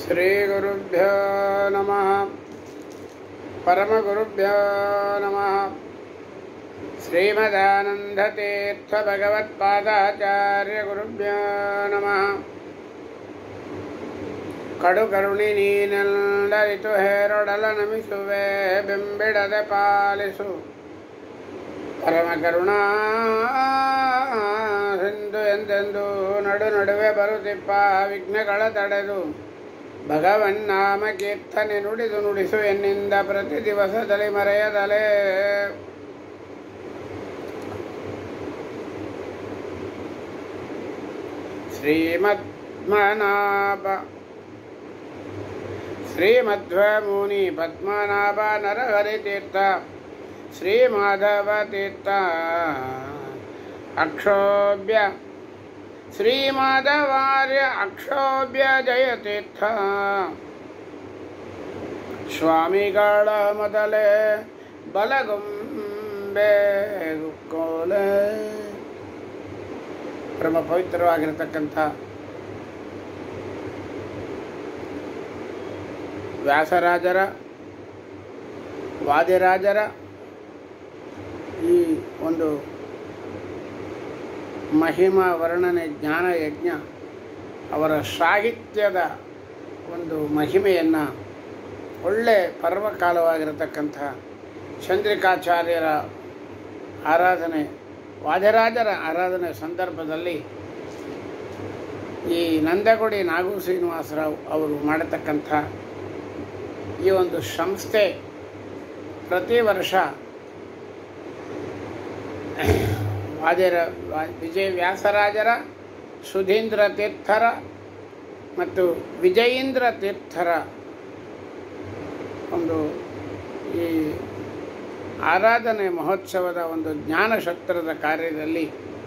ಶ್ರೀಗುರುಭ್ಯೋ ನಮಃ ಪರಮಗುರುಭ್ಯೋ ನಮಃ ಶ್ರೀಮದಾನಂದತೀರ್ಥಭಗವತ್ಪಾದಾಚಾರ್ಯಗುರುಭ್ಯೋ ನಮಃ ಕಡು ಕರುಣಿ ನೀನೆಲ್ಲರಿತು ಹೇರೊಡಲ ನಮಿಸುವೆ ಬೆಂಬಿಡದೆ ಪಾಲಿಸು ಪರಮ ಕರುಣಾ ಸಿಂಧು ಎಂದೆಂದು ನಡು ನಡುವೆ ಬರುತ್ತಿಪ್ಪ ವಿಘ್ನಗಳ ತಡೆದು ಭಗವನ್ನಾಮ ಕೀರ್ತನೆ ನುಡಿದು ನುಡಿಸು ಎನ್ನಿಂದ ಪ್ರತಿ ದಿವಸದಲ್ಲಿ ಮರೆಯದಲೇ ಶ್ರೀಮದ್ಮನಾಭ ಶ್ರೀಮಧ್ವಮುನಿ ಪದ್ಮನಾಭ ನರಹರಿತೀರ್ಥ ಶ್ರೀಮಾಧವ ತೀರ್ಥ ಅಕ್ಷೋಭ್ಯ ಶ್ರೀಮಾಧವಾರ್ಯ ಅಕ್ಷೋಭ್ಯ ಜಯತೀರ್ಥ ಸ್ವಾಮಿಗಳ ಮೊದಲೇ ಬಲಗೊಂಬೆ ಕೋಲೆ ಪರಮ ಪವಿತ್ರವಾಗಿರತಕ್ಕಂಥ ವ್ಯಾಸರಾಜರ ವಾದಿರಾಜರ ಈ ಒಂದು ಮಹಿಮಾ ವರ್ಣನೆ ಜ್ಞಾನ ಯಜ್ಞ ಅವರ ಸಾಹಿತ್ಯದ ಒಂದು ಮಹಿಮೆಯನ್ನು ಒಳ್ಳೆ ಪರ್ವಕಾಲವಾಗಿರತಕ್ಕಂಥ ಚಂದ್ರಿಕಾಚಾರ್ಯರ ಆರಾಧನೆ ವಾದಿರಾಜರ ಆರಾಧನೆ ಸಂದರ್ಭದಲ್ಲಿ ಈ ನಂದಗುಡಿ ನಾಗು ಶ್ರೀನಿವಾಸರಾವ್ ಅವರು ಮಾಡತಕ್ಕಂಥ ಈ ಒಂದು ಸಂಸ್ಥೆ ಪ್ರತಿ ವರ್ಷ ವಾದಿರ ವಿಜಯ ವ್ಯಾಸರಾಜರ ಸುಧೀಂದ್ರ ತೀರ್ಥರ ಮತ್ತು ವಿಜಯೇಂದ್ರ ತೀರ್ಥರ ಒಂದು ಈ ಆರಾಧನೆ ಮಹೋತ್ಸವದ ಒಂದು ಜ್ಞಾನಶಕ್ತರದ ಕಾರ್ಯದಲ್ಲಿ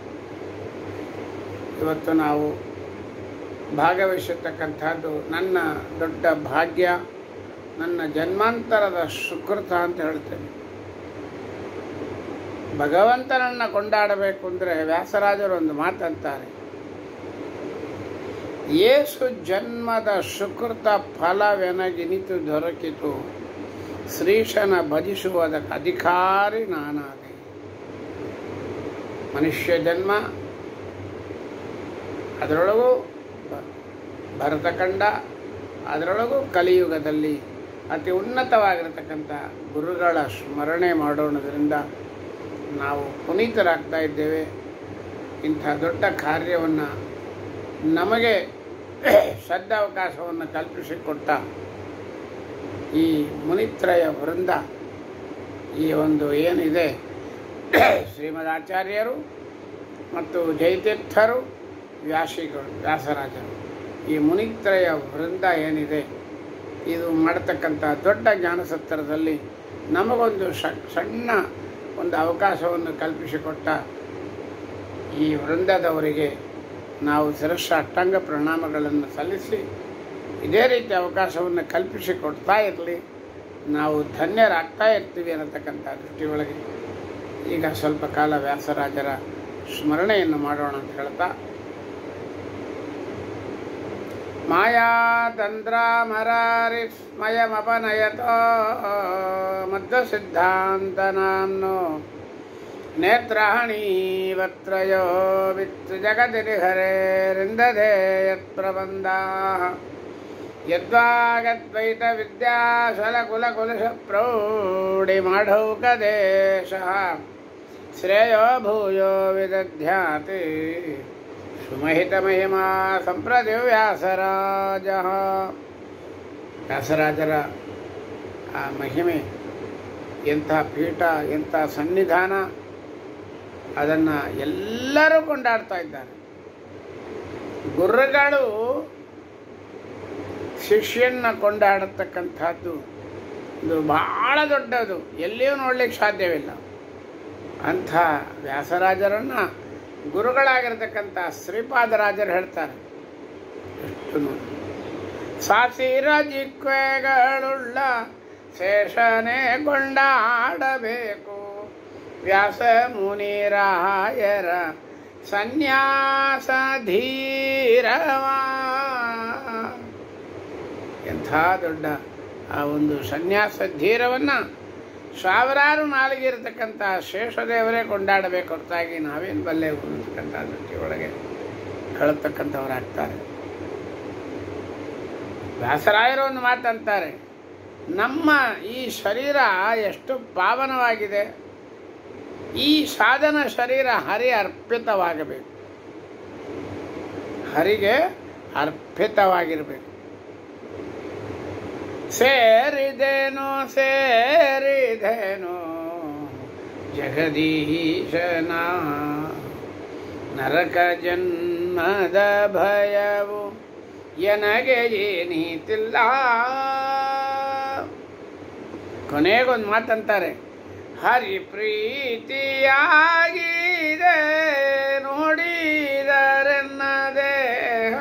ಇವತ್ತು ನಾವು ಭಾಗವಹಿಸತಕ್ಕಂಥದ್ದು ನನ್ನ ದೊಡ್ಡ ಭಾಗ್ಯ ನನ್ನ ಜನ್ಮಾಂತರದ ಸುಕೃತ ಅಂತ ಹೇಳ್ತೇನೆ ಭಗವಂತನನ್ನು ಕೊಂಡಾಡಬೇಕು ಅಂದರೆ ವ್ಯಾಸರಾಜರು ಒಂದು ಮಾತಂತಾರೆ ಏಸು ಜನ್ಮದ ಸುಕೃತ ಫಲವೆನಗಿನಿತು ದೊರಕಿತು ಶ್ರೀಶನ ಭಜಿಸುವುದಕ್ಕೆ ಅಧಿಕಾರಿ ನಾನಾದೆ ಮನುಷ್ಯ ಜನ್ಮ ಅದರೊಳಗೂ ಭರತಖಂಡ ಅದರೊಳಗೂ ಕಲಿಯುಗದಲ್ಲಿ ಅತಿ ಉನ್ನತವಾಗಿರತಕ್ಕಂಥ ಗುರುಗಳ ಸ್ಮರಣೆ ಮಾಡೋಣದ್ರಿಂದ ನಾವು ಪುನೀತರಾಗ್ತಾ ಇದ್ದೇವೆ ಇಂಥ ದೊಡ್ಡ ಕಾರ್ಯವನ್ನು ನಮಗೆ ಸದ್ದಾವಕಾಶವನ್ನು ಕಲ್ಪಿಸಿಕೊಟ್ಟ ಈ ಮುನಿತ್ರಯ ವೃಂದ ಈ ಒಂದು ಏನಿದೆ ಶ್ರೀಮದ್ ಆಚಾರ್ಯರು ಮತ್ತು ಜಯತೀರ್ಥರು ವ್ಯಾಸಿಗಳು ವ್ಯಾಸರಾಜರು ಈ ಮುನಿತ್ರಯ ವೃಂದ ಏನಿದೆ ಇದು ಮಾಡತಕ್ಕಂಥ ದೊಡ್ಡ ಜ್ಞಾನಸತ್ತರದಲ್ಲಿ ನಮಗೊಂದು ಸಣ್ಣ ಒಂದು ಅವಕಾಶವನ್ನು ಕಲ್ಪಿಸಿಕೊಟ್ಟ ಈ ವೃಂದದವರಿಗೆ ನಾವು ಶಿರಸ್ಸ ಅಷ್ಟಾಂಗ ಪ್ರಣಾಮಗಳನ್ನು ಸಲ್ಲಿಸಿ ಇದೇ ರೀತಿ ಅವಕಾಶವನ್ನು ಕಲ್ಪಿಸಿಕೊಡ್ತಾ ಇರಲಿ ನಾವು ಧನ್ಯರಾಗ್ತಾ ಇರ್ತೀವಿ ಅನ್ನತಕ್ಕಂಥ ದೃಷ್ಟಿಯೊಳಗೆ ಈಗ ಸ್ವಲ್ಪ ಕಾಲ ವ್ಯಾಸರಾಜರ ಸ್ಮರಣೆಯನ್ನು ಮಾಡೋಣ ಅಂತ ಹೇಳ್ತಾ ಮಾಯಾತಂದ್ರಾಮರಾರಿಸ್ಮಯಮಪನಯತೋ ಮಧ್ವಸಿದ್ಧಾಂತನಾಮ್ನೋ ನೇತ್ರಾಣೀವತ್ರಯೋ ವಿತ್ತು ಜಗದಿರಿ ಹರೇರಿಂದಧೇ ಯತ್ಪ್ರಬಂಧಾಃ ಯದ್ವಾಗದ್ವೈತ ವಿದ್ಯಾಶಲಕುಲಕುಲಶ ಪ್ರೌಢಿಮಾಢೌಕದೇಶಃ ಶ್ರೇಯೋ ಭೂಯೋ ವಿದಧ್ಯಾತಿ ಸುಮಹಿತಮಹಿಮಾ ಸಂಪ್ರದಿ ವ್ಯಾಸರಾಜ ವ್ಯಾಸರಾಜರ ಆ ಮಹಿಮೆ ಎಂಥ ಪೀಠ ಎಂಥ ಸನ್ನಿಧಾನ ಅದನ್ನು ಎಲ್ಲರೂ ಕೊಂಡಾಡ್ತಾ ಇದ್ದಾರೆ ಗುರುಗಳು ಶಿಷ್ಯನ್ನ ಕೊಂಡಾಡತಕ್ಕಂಥದ್ದು ಇದು ಬಹಳ ದೊಡ್ಡದು ಎಲ್ಲಿಯೂ ನೋಡ್ಲಿಕ್ಕೆ ಸಾಧ್ಯವಿಲ್ಲ ಅಂಥ ವ್ಯಾಸರಾಜರನ್ನು ಗುರುಗಳಾಗಿರ್ತಕ್ಕಂಥ ಶ್ರೀಪಾದರಾಜರು ಹೇಳ್ತಾರೆ ಎಷ್ಟು ನೋಡಿ ಸಾಸಿರ ಜಿಕ್ವೆಗಳುಳ್ಳ ಶೇಷನೇ ಕೊಂಡಾಡಬೇಕು ವ್ಯಾಸ ಮುನಿರಾಯರ ಸನ್ಯಾಸ ಧೀರವಾ ಅಂಥ ದೊಡ್ಡ ಆ ಒಂದು ಸನ್ಯಾಸ ಧೀರವನ್ನು ಸಾವಿರಾರು ನಾಲಿಗೆ ಇರತಕ್ಕಂಥ ಶೇಷದೇವರೇ ಕೊಂಡಾಡಬೇಕು ಹೊರತಾಗಿ ನಾವೇನು ಬಲ್ಲೆ ಅನ್ನತಕ್ಕಂಥ ದೃಷ್ಟಿಯೊಳಗೆ ಹೇಳತಕ್ಕಂಥವರಾಗ್ತಾರೆ ವ್ಯಾಸರಾಯರು ಒಂದು ಮಾತಂತಾರೆ ನಮ್ಮ ಈ ಶರೀರ ಎಷ್ಟು ಪಾವನವಾಗಿದೆ ಈ ಸಾಧನ ಶರೀರ ಹರಿ ಅರ್ಪಿತವಾಗಬೇಕು ಹರಿಗೆ ಅರ್ಪಿತವಾಗಿರಬೇಕು ಸೇರಿದೇನೋ ಸೇರಿದೇನೋ ಜಗದೀಶನ ನರಕ ಜನ್ಮದ ಭಯವು ಎನಗೆ ಏನೀತಿಲ್ಲ ಕೊನೆಗೊಂದು ಮಾತಂತಾರೆ ಹರಿ ಪ್ರೀತಿಯಾಗಿದೆ ನೋಡಿದರೆನ್ನ ದೇಹ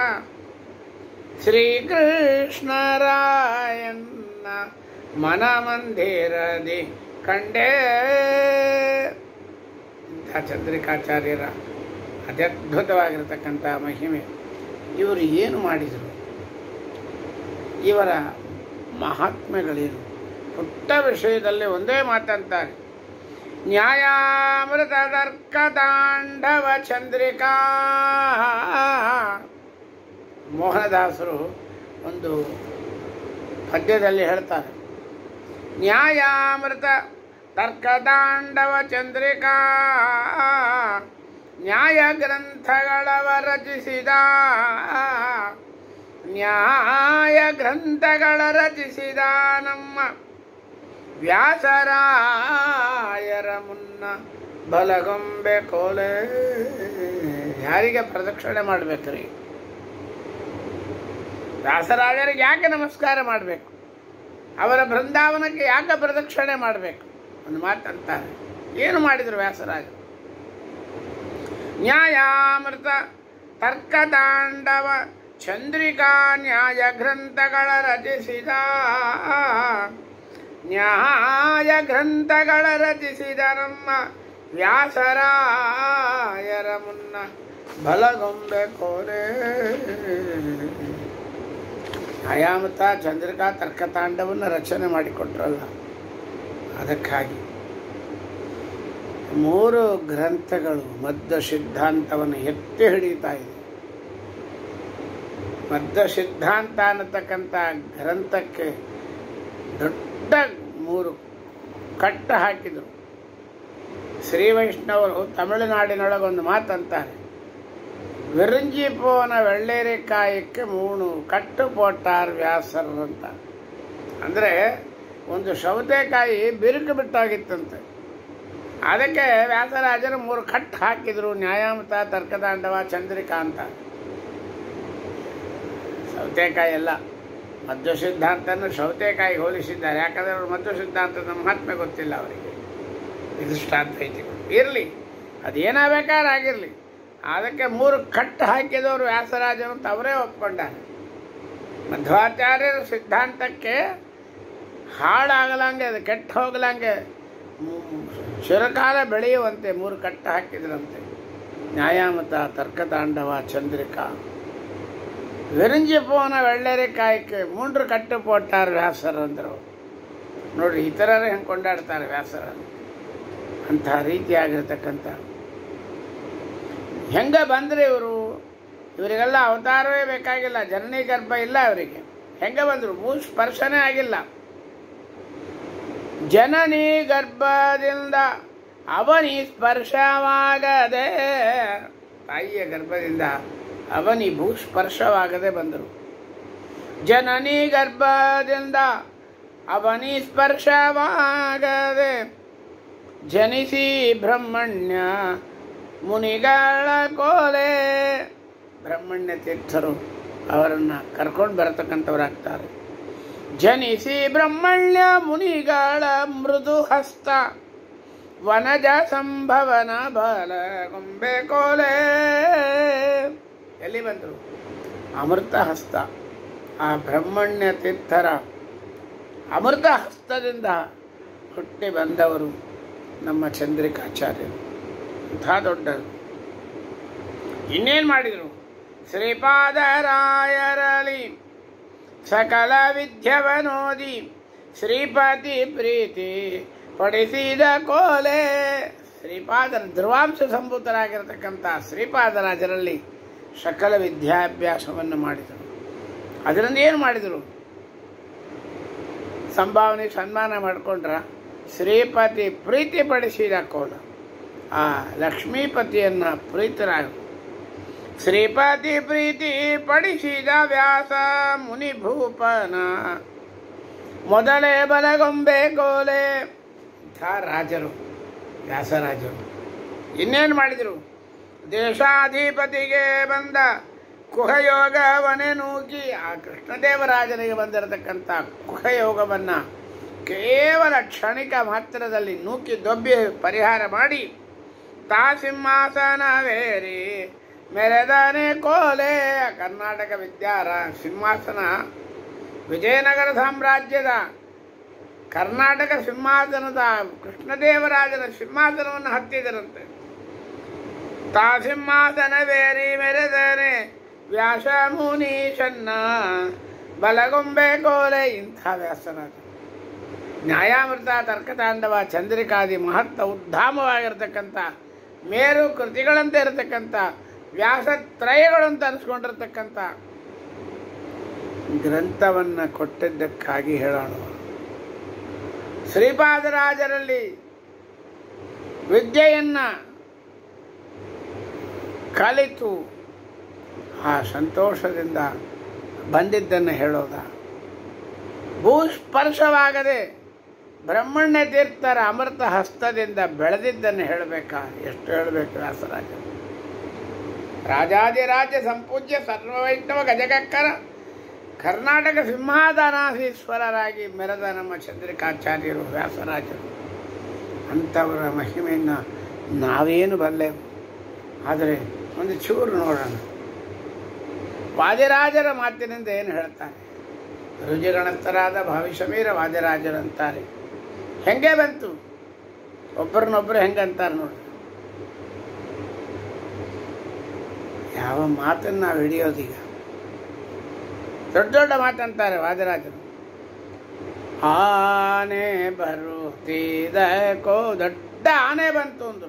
ಶ್ರೀಕೃಷ್ಣರಾಯಣ್ಣ ಮನ ಮಂದಿರದಿ ಕಂಡೇ ಇಂಥ ಚಂದ್ರಿಕಾಚಾರ್ಯರ ಅತ್ಯದ್ಭುತವಾಗಿರತಕ್ಕಂಥ ಮಹಿಮೆ ಇವರು ಏನು ಮಾಡಿದರು ಇವರ ಮಹಾತ್ಮೆಗಳೇನು ಪುಟ್ಟ ವಿಷಯದಲ್ಲಿ ಒಂದೇ ಮಾತಂತಾರೆ ನ್ಯಾಯಾಮೃತ ತರ್ಕ ತಾಂಡವ ಚಂದ್ರಿಕಾ ಮೋಹನದಾಸರು ಒಂದು ಪದ್ಯದಲ್ಲಿ ಹೇಳ್ತಾರೆ ನ್ಯಾಯಾಮೃತ ತರ್ಕದಾಂಡವ ಚಂದ್ರಿಕಾ ನ್ಯಾಯ ಗ್ರಂಥಗಳವ ರಚಿಸಿದ ನ್ಯಾಯ ಗ್ರಂಥಗಳ ರಚಿಸಿದ ನಮ್ಮ ವ್ಯಾಸರಾಯರ ಮುನ್ನ ಬಲಗೊಂಬೆ ಕೋಲೆ ಯಾರಿಗೆ ಪ್ರದಕ್ಷಿಣೆ ಮಾಡ್ಬೇಕ್ರಿ ವ್ಯಾಸರಾಜರಿಗೆ ಯಾಕೆ ನಮಸ್ಕಾರ ಮಾಡಬೇಕು ಅವರ ಬೃಂದಾವನಕ್ಕೆ ಯಾಕೆ ಪ್ರದಕ್ಷಿಣೆ ಮಾಡಬೇಕು ಒಂದು ಮಾತಂತಾರೆ ಏನು ಮಾಡಿದರು ವ್ಯಾಸರಾಜರು ನ್ಯಾಯಾಮೃತ ತರ್ಕತಾಂಡವ ಚಂದ್ರಿಕಾ ನ್ಯಾಯ ಗ್ರಂಥಗಳ ರಚಿಸಿದ ನ್ಯಾಯ ಗ್ರಂಥಗಳ ರಚಿಸಿದ ನಮ್ಮ ವ್ಯಾಸರಾಯರ ಮುನ್ನ ಬಲಗೊಂಬೆ ಕೋರೆ ನ್ಯಾಯಾಮೃತ ಚಂದ್ರಿಕಾ ತರ್ಕತಾಂಡವನ್ನು ರಚನೆ ಮಾಡಿಕೊಟ್ರಲ್ಲ ಅದಕ್ಕಾಗಿ ಮೂರು ಗ್ರಂಥಗಳು ಮಧ್ಯ ಸಿದ್ಧಾಂತವನ್ನು ಎತ್ತಿ ಹಿಡಿತಾ ಇದೆ ಮಧ್ಯ ಸಿದ್ಧಾಂತ ಅನ್ನತಕ್ಕಂಥ ಗ್ರಂಥಕ್ಕೆ ದೊಡ್ಡ ಮೂರು ಕಟ್ಟ ಹಾಕಿದರು ಶ್ರೀ ವೈಷ್ಣವರು ತಮಿಳುನಾಡಿನೊಳಗೊಂದು ಮಾತಂತಾರೆ ವಿರಂಜಿ ಪೋನ வெள்ளೇರಿಕಾಯಕ್ಕೆ ಮೂಣು ಕಟ್ಟು ಪೋಟಾರ್ ವ್ಯಾಸರು ಅಂತ ಅಂದರೆ ಒಂದು ಸೌತೆಕಾಯಿ ಬಿರುಕು ಬಿಟ್ಟಾಗಿತ್ತಂತೆ ಅದಕ್ಕೆ ವ್ಯಾಸರಾಜರು ಮೂರು ಕಟ್ಟು ಹಾಕಿದರು ನ್ಯಾಯಾಮತ ತರ್ಕದಾಂಡವ ಚಂದ್ರಿಕಾ ಅಂತ ಸೌತೆಕಾಯಿ ಎಲ್ಲ ಮಧ್ವ ಸಿದ್ಧಾಂತನ ಸೌತೆಕಾಯಿ ಹೋಲಿಸಿದ್ದಾರೆ ಯಾಕಂದರೆ ಅವರು ಮಧ್ವ ಸಿದ್ಧಾಂತದ ಮಹಾತ್ಮೆ ಗೊತ್ತಿಲ್ಲ ಅವರಿಗೆ ವಿಶಿಷ್ಟಾದ್ವೈತಿಗಳು ಇರಲಿ ಅದೇನಾಗಬೇಕಾದ್ರೆ ಆಗಿರಲಿ ಅದಕ್ಕೆ ಮೂರು ಕಟ್ಟು ಹಾಕಿದವರು ವ್ಯಾಸರಾಜರು ಅಂತ ಅವರೇ ಒಪ್ಕೊಂಡಾರೆ ಮಧ್ವಾಚಾರ್ಯರ ಸಿದ್ಧಾಂತಕ್ಕೆ ಹಾಳಾಗಲಂಗೆ ಅದು ಕೆಟ್ಟು ಹೋಗಲಂಗೆ ಚಿರಕಾಲ ಬೆಳೆಯುವಂತೆ ಮೂರು ಕಟ್ಟು ಹಾಕಿದ್ರಂತೆ ನ್ಯಾಯಾಮತ ತರ್ಕತಾಂಡವ ಚಂದ್ರಿಕಾ ವಿರಂಜಿ ಪೋನ வெள்ளರಿಕಾಯಕ್ಕೆ ಮೂಂಡ್ರು ಕಟ್ಟು ಪೋಟಾರ್ ವ್ಯಾಸರು ಅಂದರು ನೋಡ್ರಿ ಇತರರೇ ಹೆಂಗೆ ಕೊಂಡಾಡ್ತಾರೆ ವ್ಯಾಸರ ಅಂತಹ ರೀತಿಯಾಗಿರ್ತಕ್ಕಂಥ ಹೆಂಗೆ ಬಂದರೆ ಇವರು ಇವರಿಗೆಲ್ಲ ಅವತಾರವೇ ಬೇಕಾಗಿಲ್ಲ ಜನನಿ ಗರ್ಭ ಇಲ್ಲ ಅವರಿಗೆ ಹೆಂಗೆ ಬಂದರು ಭೂ ಸ್ಪರ್ಶನೇ ಆಗಿಲ್ಲ ಜನನಿ ಗರ್ಭದಿಂದ ಅವನಿ ಸ್ಪರ್ಶವಾಗದೆ ತಾಯಿಯ ಗರ್ಭದಿಂದ ಅವನಿ ಭೂ ಸ್ಪರ್ಶವಾಗದೆ ಬಂದರು ಜನನಿ ಗರ್ಭದಿಂದ ಅವನಿ ಸ್ಪರ್ಶವಾಗದೆ ಜನಿಸಿ ಬ್ರಹ್ಮಣ್ಯ ಮುನಿಗಳ ಕೋಲೆ ಬ್ರಹ್ಮಣ್ಯ ತೀರ್ಥರು ಅವರನ್ನು ಕರ್ಕೊಂಡು ಬರತಕ್ಕಂಥವರಾಗ್ತಾರೆ ಜನಿಸಿ ಬ್ರಹ್ಮಣ್ಯ ಮುನಿಗಳ ಮೃದು ಹಸ್ತ ವನಜ ಸಂಭವನ ಬಲ ಗೊಂಬೆ ಕೋಲೆ ಎಲ್ಲಿ ಬಂದರು ಅಮೃತ ಹಸ್ತ ಆ ಬ್ರಹ್ಮಣ್ಯ ತೀರ್ಥರ ಅಮೃತ ಹಸ್ತದಿಂದ ಹುಟ್ಟಿ ಬಂದವರು ನಮ್ಮ ಚಂದ್ರಿಕಾಚಾರ್ಯರು ಅಂಥ ದೊಡ್ಡದು ಇನ್ನೇನು ಮಾಡಿದರು ಶ್ರೀಪಾದರಾಯರಲಿ ಸಕಲ ವಿದ್ಯವನೋದಿ ಶ್ರೀಪತಿ ಪ್ರೀತಿ ಪಡಿಸಿದ ಕೋಲೆ ಶ್ರೀಪಾದರ ಧ್ರುವಾಂಶ ಸಂಭೂತರಾಗಿರತಕ್ಕಂಥ ಶ್ರೀಪಾದರಾಜರಲ್ಲಿ ಸಕಲ ವಿದ್ಯಾಭ್ಯಾಸವನ್ನು ಮಾಡಿದರು ಅದರಿಂದ ಏನು ಮಾಡಿದರು ಸಂಭಾವನೆ ಸನ್ಮಾನ ಮಾಡಿಕೊಂಡ್ರ ಶ್ರೀಪತಿ ಪ್ರೀತಿ ಪಡಿಸಿದ ಕೋಲ ಆ ಲಕ್ಷ್ಮೀಪತಿಯನ್ನ ಪ್ರೀತರಾಗ ಶ್ರೀಪತಿ ಪ್ರೀತಿ ಪಡಿಸಿದ ವ್ಯಾಸ ಮುನಿ ಭೂಪನ ಮೊದಲೇ ಬಲಗೊಂಬೆ ಕೋಲೆ ಇಂಥ ರಾಜರು ವ್ಯಾಸರಾಜರು ಇನ್ನೇನು ಮಾಡಿದರು ದೇಶಾಧಿಪತಿಗೆ ಬಂದ ಕುಹಯೋಗವನೇ ನೂಕಿ ಆ ಕೃಷ್ಣದೇವರಾಜನಿಗೆ ಬಂದಿರತಕ್ಕಂಥ ಕುಹಯೋಗವನ್ನು ಕೇವಲ ಕ್ಷಣಿಕ ಮಾತ್ರದಲ್ಲಿ ನೂಕಿ ದೊಬ್ಬಿ ಪರಿಹಾರ ಮಾಡಿ ತಾ ಸಿಂಹಾಸನವೇರಿ ಮೆರೆದನೆ ಕೋಲೆ ಕರ್ನಾಟಕ ವಿದ್ಯಾರ ಸಿಂಹಾಸನ ವಿಜಯನಗರ ಸಾಮ್ರಾಜ್ಯದ ಕರ್ನಾಟಕ ಸಿಂಹಾಸನದ ಕೃಷ್ಣದೇವರಾಜನ ಸಿಂಹಾಸನವನ್ನು ಹತ್ತಿದರಂತೆ ತಾ ಸಿಂಹಾಸನವೇರಿ ಮೆರೆದನೆ ವ್ಯಾಸ ಮುನೀಶನ್ನ ಬಲಗೊಂಬೆ ಕೋಲೆ ಇಂಥ ವ್ಯಾಸರಾಜ ನ್ಯಾಯಾಮೃತ ತರ್ಕತಾಂಡವ ಚಂದ್ರಿಕಾದಿ ಮಹತ್ತ ಉದ್ಧಾಮವಾಗಿರ್ತಕ್ಕಂಥ ಮೇರು ಕೃತಿಗಳಂತೆ ಇರತಕ್ಕಂಥ ವ್ಯಾಸತ್ರಯಗಳು ಅಂತ ಅನಿಸ್ಕೊಂಡಿರ್ತಕ್ಕಂಥ ಗ್ರಂಥವನ್ನು ಕೊಟ್ಟಿದ್ದಕ್ಕಾಗಿ ಹೇಳೋಣ ಶ್ರೀಪಾದರಾಜರಲ್ಲಿ ವಿದ್ಯೆಯನ್ನ ಕಲಿತು ಆ ಸಂತೋಷದಿಂದ ಬಂದಿದ್ದನ್ನು ಹೇಳೋದ ಭೂಸ್ಪರ್ಶವಾಗದೆ ಬ್ರಹ್ಮಣ್ಯ ತೀರ್ಥರ ಅಮೃತ ಹಸ್ತದಿಂದ ಬೆಳೆದಿದ್ದನ್ನು ಹೇಳಬೇಕಾ ಎಷ್ಟು ಹೇಳಬೇಕು ವ್ಯಾಸರಾಜ ರಾಜಾದಿರಾಜ ಸಂಪೂಜ್ಯ ಸರ್ವವೈಷ್ಣವ ಗಜಗಕ್ಕರ ಕರ್ನಾಟಕ ಸಿಂಹಾದಾನಾಧೀಶ್ವರರಾಗಿ ಮೆರೆದ ನಮ್ಮ ಚಂದ್ರಿಕಾಚಾರ್ಯರು ವ್ಯಾಸರಾಜರು ಅಂಥವರ ಮಹಿಮೆಯನ್ನು ನಾವೇನು ಬಲ್ಲೆವು ಆದರೆ ಒಂದು ಚೂರು ನೋಡೋಣ ವಾದಿರಾಜರ ಮಾತಿನಿಂದ ಏನು ಹೇಳ್ತಾರೆ ರುಜಿಗಣಸ್ಥರಾದ ಭಾವಿಷಮೀರ ವಾದಿರಾಜರಂತಾರೆ ಹೆಂಗೆ ಬಂತು ಒಬ್ಬರನ್ನೊಬ್ಬರು ಹೆಂಗೆ ಅಂತಾರೆ ನೋಡಿ ಯಾವ ಮಾತನ್ನು ನಾವು ಹಿಡಿಯೋದೀಗ ದೊಡ್ಡ ದೊಡ್ಡ ಮಾತಂತಾರೆ ವಾದಿರಾಜರು ಆನೆ ಬರುತ್ತಿದಕೋ ದೊಡ್ಡ ಆನೆ ಬಂತು ಅಂದರು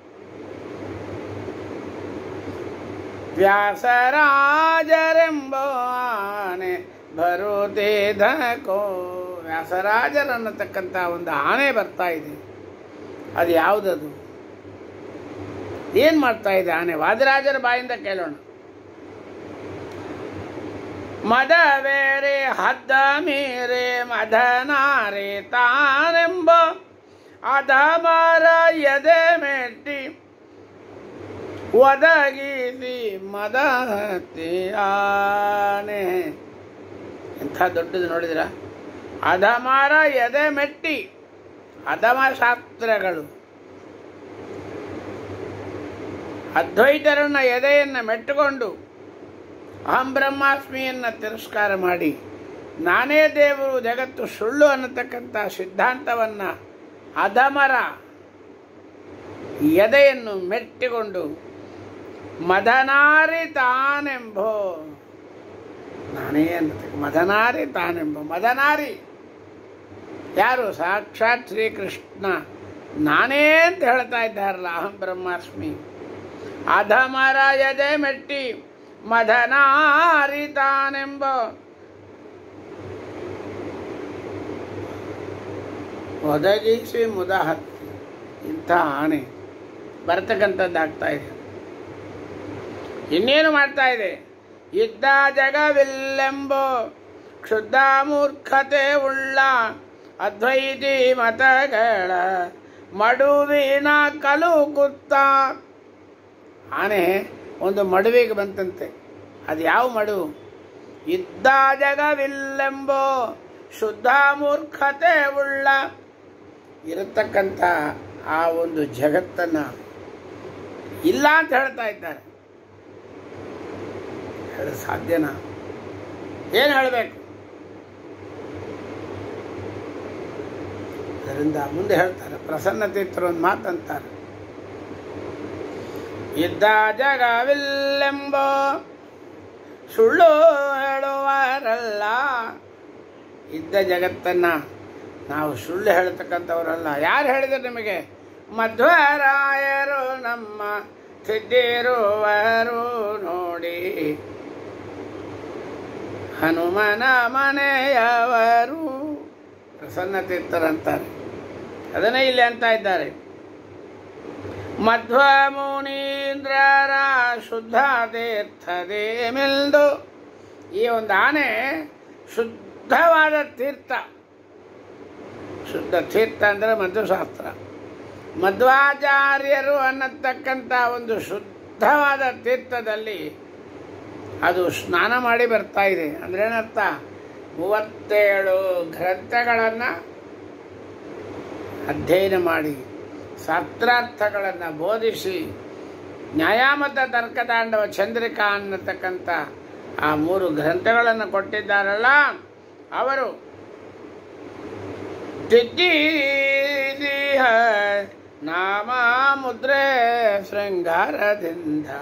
ವ್ಯಾಸರಾಜರೆಂಬ ಆನೆ ಬರುತ್ತಿದಕೋ ವ್ಯಾಸರಾಜರನ್ನತಕ್ಕಂಥ ಒಂದು ಆನೆ ಬರ್ತಾ ಇದೆ ಅದು ಯಾವುದದು ಏನು ಮಾಡ್ತಾ ಇದೆ ಆನೆ ವಾದಿರಾಜರ ಬಾಯಿಂದ ಕೇಳೋಣ ಮದವೇರೆ ಹದ್ದ ಮೀರೆ ಮದನಾರೆ ತಾನೆಂಬ ಅಧಮರ ಎದೆ ಮೆಟ್ಟಿ ಒದಗಿಸಿ ಮದ ಆನೆ ಎಂಥ ದೊಡ್ಡದು ನೋಡಿದ್ರ ಅಧಮರ ಎದೆ ಮೆಟ್ಟಿ ಅಧಮ ಶಾಸ್ತ್ರಗಳು ಅದ್ವೈತರನ್ನ ಎದೆಯನ್ನು ಮೆಟ್ಟುಕೊಂಡು ಅಹಂ ಬ್ರಹ್ಮಾಸ್ಮಿಯನ್ನು ತಿರಸ್ಕಾರ ಮಾಡಿ ನಾನೇ ದೇವರು ಜಗತ್ತು ಸುಳ್ಳು ಅನ್ನತಕ್ಕಂಥ ಸಿದ್ಧಾಂತವನ್ನು ಅಧಮರ ಎದೆಯನ್ನು ಮೆಟ್ಟಿಕೊಂಡು ಮದನಾರಿ ತಾನೆಂಬೋ ನಾನೇ ಅನ್ನತಕ್ಕ ಮದನಾರಿ ತಾನೆಂಬೋ ಮದನಾರಿ ಯಾರು ಸಾಕ್ಷಾತ್ ಶ್ರೀಕೃಷ್ಣ ನಾನೇ ಅಂತ ಹೇಳ್ತಾ ಇದ್ದಾರಲ್ಲ ಅಹಂ ಬ್ರಹ್ಮಾಸ್ಮಿ ಅಧಮರ ಎದೆ ಮೆಟ್ಟಿ ಮದನಾರಿ ತಾನೆಂಬ ಒದಗಿಸಿ ಮುದ ಹತ್ತಿ ಇಂಥ ಆಣೆ ಬರ್ತಕ್ಕಂಥದ್ದಾಗ್ತಾ ಇದೆ ಇನ್ನೇನು ಮಾಡ್ತಾ ಇದೆ ಇದ್ದ ಜಗವಿಲ್ಲೆಂಬೋ ಕ್ಷುದ್ಧ ಮೂರ್ಖತೆ ಉಳ್ಳ ಅದ್ವೈತಿ ಮತಗಳ ಮಡುವಿನ ಕಲುಕುತ್ತ ಆನೆ ಒಂದು ಮಡುವಿಗೆ ಬಂತಂತೆ ಅದು ಯಾವ ಮಡು ಇದ್ದ ಜಗವಿಲ್ಲೆಂಬೋ ಶುದ್ಧ ಮೂರ್ಖತೆ ಉಳ್ಳ ಇರತಕ್ಕಂಥ ಆ ಒಂದು ಜಗತ್ತನ್ನು ಇಲ್ಲ ಅಂತ ಹೇಳ್ತಾ ಇದ್ದಾರೆ ಹೇಳ ಸಾಧ್ಯನಾ ಏನು ಹೇಳಬೇಕು ಅದರಿಂದ ಮುಂದೆ ಹೇಳ್ತಾರೆ ಪ್ರಸನ್ನ ತೀರ್ಥರು ಒಂದು ಮಾತಂತಾರೆ ಇದ್ದ ಜಗವಿಲ್ಲೆಂಬ ಸುಳ್ಳು ಹೇಳುವರಲ್ಲ ಇದ್ದ ಜಗತ್ತನ್ನು ನಾವು ಸುಳ್ಳು ಹೇಳ್ತಕ್ಕಂಥವರಲ್ಲ ಯಾರು ಹೇಳಿದ್ರು ನಿಮಗೆ ಮಧ್ವರಾಯರು ನಮ್ಮ ಸಿದ್ಧಿರುವರು ನೋಡಿ ಹನುಮನ ಮನೆಯವರು ಪ್ರಸನ್ನ ತೀರ್ಥರಂತಾರೆ ಅದನ್ನೇ ಇಲ್ಲಿ ಅಂತ ಇದ್ದಾರೆ ಮಧ್ವ ಮುನೀಂದ್ರರ ಶುದ್ಧ ತೀರ್ಥದೇ ಮಿಲ್ದು ಈ ಒಂದು ಆನೆ ಶುದ್ಧವಾದ ತೀರ್ಥ ಶುದ್ಧ ತೀರ್ಥ ಅಂದರೆ ಮಧ್ವಶಾಸ್ತ್ರ ಮಧ್ವಾಚಾರ್ಯರು ಅನ್ನತಕ್ಕಂಥ ಒಂದು ಶುದ್ಧವಾದ ತೀರ್ಥದಲ್ಲಿ ಅದು ಸ್ನಾನ ಮಾಡಿ ಬರ್ತಾ ಇದೆ ಅಂದ್ರೆ ಏನರ್ಥ ಮೂವತ್ತೇಳು ಗ್ರಂಥಗಳನ್ನು ಅಧ್ಯಯನ ಮಾಡಿ ಶಾಸ್ತ್ರಾರ್ಥಗಳನ್ನು ಬೋಧಿಸಿ ನ್ಯಾಯಾಮತ ತರ್ಕತಾಂಡವ ಚಂದ್ರಿಕಾ ಅನ್ನತಕ್ಕಂಥ ಆ ಮೂರು ಗ್ರಂಥಗಳನ್ನು ಕೊಟ್ಟಿದ್ದಾರಲ್ಲ ಅವರು ತಿದ್ದಿದೀಹ ನಾಮ ಮುದ್ರೆ ಶೃಂಗಾರದಿಂದ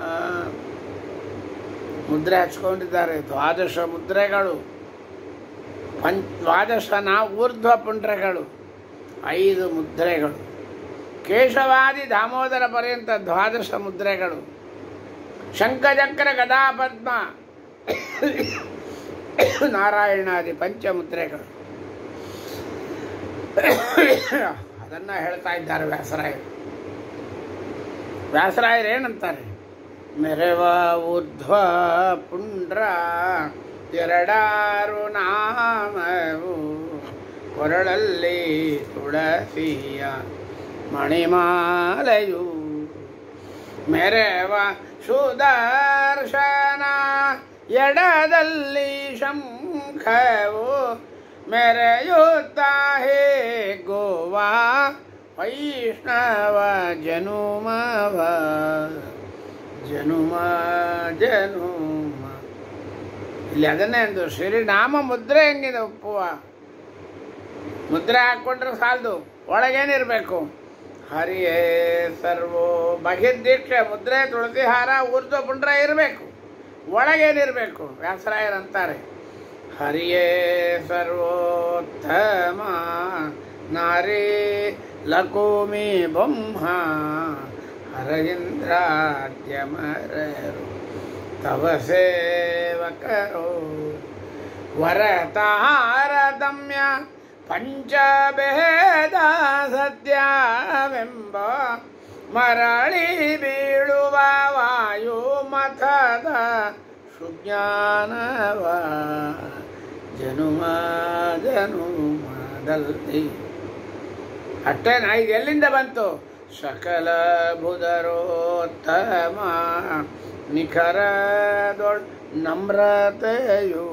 ಮುದ್ರೆ ಹಚ್ಕೊಂಡಿದ್ದಾರೆ ದ್ವಾದಶ ಮುದ್ರೆಗಳು ಪಂಚ ದ್ವಾದಶ ನಾ ಊರ್ಧ್ವ ಪುಂಡ್ರಗಳು ಐದು ಮುದ್ರೆಗಳು ಕೇಶವಾದಿ ದಾಮೋದರ ಪರ್ಯಂತ ದ್ವಾದಶ ಮುದ್ರೆಗಳು ಶಂಖಚಕ್ರ ಗದಾ ಪದ್ಮ ನಾರಾಯಣಾದಿ ಪಂಚಮುದ್ರೆಗಳು ಅದನ್ನು ಹೇಳ್ತಾ ಇದ್ದಾರೆ ವ್ಯಾಸರಾಯರು ವ್ಯಾಸರಾಯರು ಏನಂತಾರೆ ಮೆರವ ಊರ್ಧ್ವ ಪುಂಡ್ರ ಎರಡಾರು ನಾಮವು ಕೊರಳಲ್ಲಿ ತುಳಸಿಯ ಮಣಿಮಾಲೆಯು ಮೆರವ ಸುದರ್ಶನ ಎಡದಲ್ಲಿ ಶಂಖವು ಮೆರೆಯುತ್ತ ಹೇ ಗೋವಾ ವೈಷ್ಣವ ಜನುಮವ ಜನುಮ ಜನುಮ ಇಲ್ಲಿ ಅದನ್ನೇ ಅಂದು ಶ್ರೀನಾಮ ಮುದ್ರೆ ಹೆಂಗಿದೆ ಒಪ್ಪುವ ಮುದ್ರೆ ಹಾಕ್ಕೊಂಡ್ರೆ ಸಾಲದು ಒಳಗೇನಿರಬೇಕು ಹರಿಯೇ ಸರ್ವೋ ಬಹಿರ್ದೀಕ್ಷೆ ಮುದ್ರೆ ತುಳಸಿ ಹಾರ ಊರ್ಧ್ವ ಪುಂಡ್ರ ಇರಬೇಕು ಒಳಗೇನಿರಬೇಕು ವ್ಯಾಸರಾಯರಂತಾರೆ ಹರಿಯೇ ಸರ್ವೋತ್ತಮ ನಾರಿ ಲಕುಮಿ ಬ್ರಹ್ಮ ಹರಯಿಂದ್ರಾದ್ಯಮರರು ತವ ಸೇವಕರು ವರತಾರದಮ್ಯ ಪಂಚಭೇದ ಸತ್ಯವೆಂಬ ಮರಳಿ ಬೀಳುವ ವಾಯು ಮಥದ ಸುಜ್ಞಾನವ ಜನುಮ ಜನುಮದಲ್ಲಿ ಅಷ್ಟೇನಾ ಈಗ ಎಲ್ಲಿಂದ ಬಂತು ಸಕಲ ಬುಧರೋತ್ತಮ ನಿಖರದೊಳ್ ನಮ್ರತೆಯು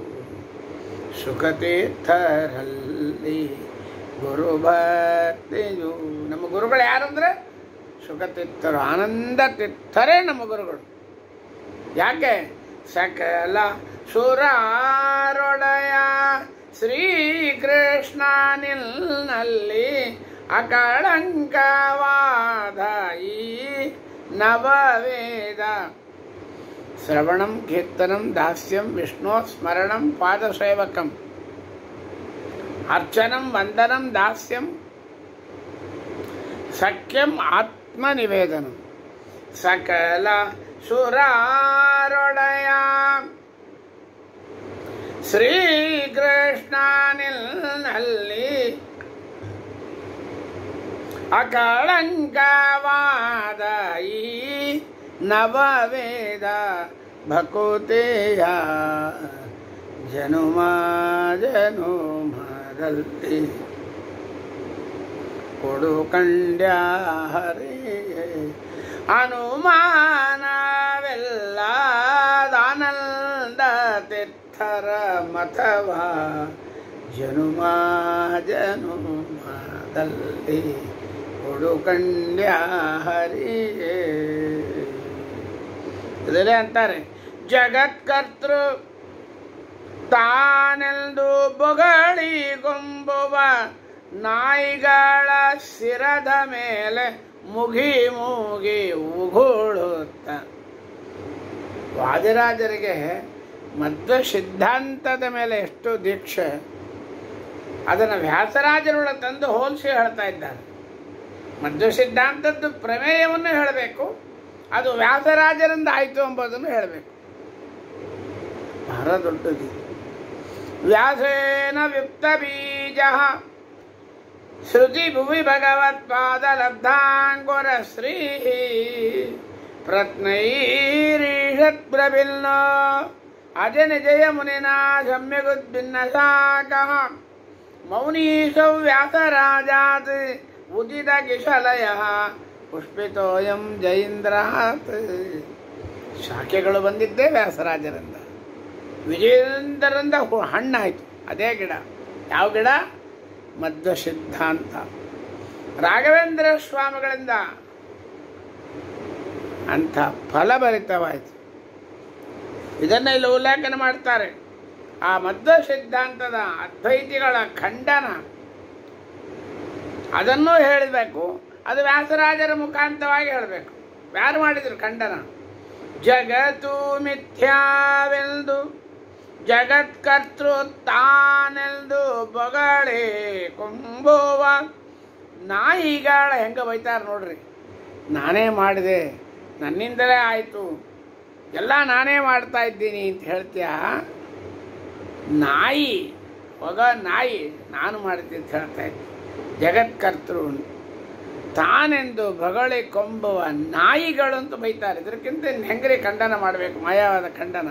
ಸುಖತೀರ್ಥರಲ್ಲಿ ಗುರುಭಕ್ತಿಯು ನಮ್ಮ ಗುರುಗಳು ಯಾರಂದ್ರೆ ಸುಖತೀರ್ಥರು ಆನಂದ ತೀರ್ಥರೇ ನಮ್ಮ ಗುರುಗಳು ಯಾಕೆ ಸಕಲ ಸುರಾರೊಡೆಯ ಶ್ರೀಕೃಷ್ಣ ನಿಲ್ನಲ್ಲಿ ಅಕಳಂಕವಾದ ಈ ನವವೇದ ಶ್ರವಣಂ ಕೀರ್ತನಂ ದಾಸ್ಯಂ ವಿಷ್ಣು ಸ್ಮರಣಂ ಪಾದಸೇವಕಂ ಅರ್ಚನಂ ವಂದನಂ ದಾಸ್ಯಂ ಸಖ್ಯಂ ಆತ್ಮನಿವೇದನಂ ಸಕಲ ಸುರಾರೊಡೆಯ ಶ್ರೀಕೃಷ್ಣನಿಲ್ನಲ್ಲಿ ಅಕಳಂಕವಾದ ಈ ನವವೇದ ಭಕುತೆಯ ಜನುಮ ಜನುಮದಲ್ಲಿ ಕೊಡು ಕಂಡ್ಯ ಹರೇ ಅನುಮಾನವೆಲ್ಲ ಆನಂದ ತೀರ್ಥರ ಮಥವ ಜನುಮ ಜನುಮದಲ್ಲಿ ಕೊಡು ಕಂಡ್ಯ ಹರಿಯೇ ಇದರೇ ಅಂತಾರೆ ಜಗತ್ಕರ್ತೃ ತಾನೆಂದು ಬೊಗಳಿಗೊಂಬುವ ನಾಯಿಗಳ ಶಿರದ ಮೇಲೆ ಮುಗಿ ಮುಗಿ ಉಗುಳುತ್ತ ವಾದಿರಾಜರಿಗೆ ಮಧ್ವ ಸಿದ್ಧಾಂತದ ಮೇಲೆ ಎಷ್ಟು ದೀಕ್ಷೆ ಅದನ್ನು ವ್ಯಾಸರಾಜರೊಳ ತಂದು ಹೋಲಿಸಿ ಹೇಳ್ತಾ ಇದ್ದಾರೆ ಮಧ್ವ ಸಿದ್ಧಾಂತದ್ದು ಪ್ರಮೇಯವನ್ನು ಹೇಳಬೇಕು ಅದು ವ್ಯಾಸರಾಜರಿಂದ ಆಯಿತು ಎಂಬುದನ್ನು ಹೇಳಬೇಕು ಬಹಳ ದೊಡ್ಡದು ವ್ಯಾಸೇನ ವ್ಯುಕ್ತ ಬೀಜ ಶ್ರುತಿ ಭುವಿ ಭಗವತ್ಪಾದ ಲಬ್ಧಾಂಕುರ ಶ್ರೀ ಪ್ರತ್ನೈರೀಷತ್ ಪ್ರಭಿನ್ನ ಅಜನ ಜಯ ಮುನಿನಾ ಸಮ್ಯಗುದ್ಭಿನ್ನ ಶಾಖಃ ಮೌನೀಶೌ ವ್ಯಾಸರಾಜಾತ್ ಉದಿತ ಕಿಶಲಯ ಪುಷ್ಪಿತೋಯಂ ಜೈಂದ್ರಾತ್ ಶಾಖೆಗಳು ಬಂದಿದ್ದೇ ವ್ಯಾಸರಾಜರಿಂದ ವಿಜಯೇಂದ್ರರಿಂದ ಹು- ಹಣ್ಣಾಯಿತು ಅದೇ ಗಿಡ ಯಾವ ಗಿಡ ಮಧ್ವ ಸಿದ್ಧಾಂತ ರಾಘವೇಂದ್ರ ಸ್ವಾಮಿಗಳಿಂದ ಅಂಥ ಫಲಭರಿತವಾಯಿತು ಇದನ್ನು ಇಲ್ಲಿ ಉಲ್ಲೇಖನ ಮಾಡ್ತಾರೆ ಆ ಮಧ್ವ ಸಿದ್ಧಾಂತದ ಅದ್ವೈತಿಗಳ ಖಂಡನ ಅದನ್ನೂ ಹೇಳಬೇಕು ಅದು ವ್ಯಾಸರಾಜರ ಮುಖಾಂತವಾಗಿ ಹೇಳಬೇಕು ಯಾರು ಮಾಡಿದ್ರು ಖಂಡನ ಜಗತ್ತು ಮಿಥ್ಯಾವೆಂದು ಜಗತ್ಕರ್ತೃ ತಾನೆಂದು ಬೊಗಳೆ ಕೊಂಬೋವ ನಾಯಿಗಳ ಹೆಂಗೆ ಬೈತಾರೆ ನೋಡ್ರಿ ನಾನೇ ಮಾಡಿದೆ ನನ್ನಿಂದಲೇ ಆಯಿತು ಎಲ್ಲ ನಾನೇ ಮಾಡ್ತಾ ಇದ್ದೀನಿ ಅಂತ ಹೇಳ್ತೀಯ ನಾಯಿ ಹೊಗ ನಾಯಿ ನಾನು ಮಾಡ್ತೀನಿ ಅಂತ ಹೇಳ್ತಾ ಇದ್ದೆ ಜಗತ್ಕರ್ತೃ ತಾನೆಂದು ಬಗಳೆ ಕೊಂಬುವ ನಾಯಿಗಳು ಅಂತ ಬೈತಾರೆ ಇದಕ್ಕಿಂತ ಹೆಂಗ್ರಿ ಖಂಡನ ಮಾಡಬೇಕು ಮಾಯವಾದ ಖಂಡನ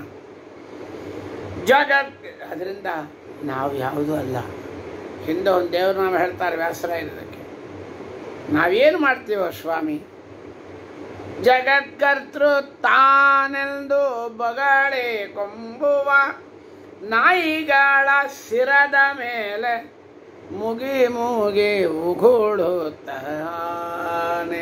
ಜಗತ್ ಅದರಿಂದ ನಾವು ಯಾವುದೂ ಅಲ್ಲ ಹಿಂದೆ ಒಂದು ದೇವ್ರ ನಾಮ ಹೇಳ್ತಾರೆ ವ್ಯಾಸರಾಯದಕ್ಕೆ ನಾವೇನು ಮಾಡ್ತೀವೋ ಸ್ವಾಮಿ ಜಗತ್ಕರ್ತೃ ತಾನೆಂದು ಬಗಳೆ ಕೊಂಬುವ ನಾಯಿಗಳ ಸಿರದ ಮೇಲೆ ಮುಗಿ ಮುಗಿ ಉಗುಳುತ್ತಾನೆ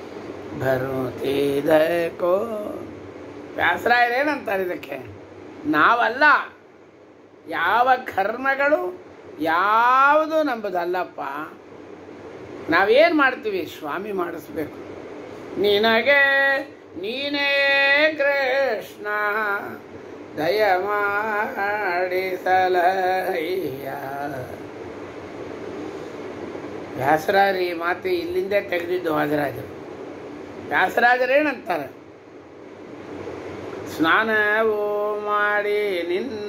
ಬರುತ್ತಿದಕೋ ವ್ಯಾಸರಾಯರು ಏನಂತಾರೆ ಇದಕ್ಕೆ ನಾವಲ್ಲ ಯಾವ ಕರ್ಮಗಳು ಯಾವುದು ನಂಬುದಲ್ಲಪ್ಪ ನಾವೇನು ಮಾಡ್ತೀವಿ ಸ್ವಾಮಿ ಮಾಡಿಸ್ಬೇಕು ನಿನಗೆ ನೀನೇ ಕೃಷ್ಣ ದಯ ಮಾಡಿಸಲಯ್ಯ ವ್ಯಾಸರಾಜರು ಈ ಮಾತು ಇಲ್ಲಿಂದೇ ತೆಗೆದಿದ್ದು ವಾದರಾಜರು ವ್ಯಾಸರಾಜರು ಏನಂತಾರೆ ಸ್ನಾನವು ಮಾಡಿ ನಿನ್ನ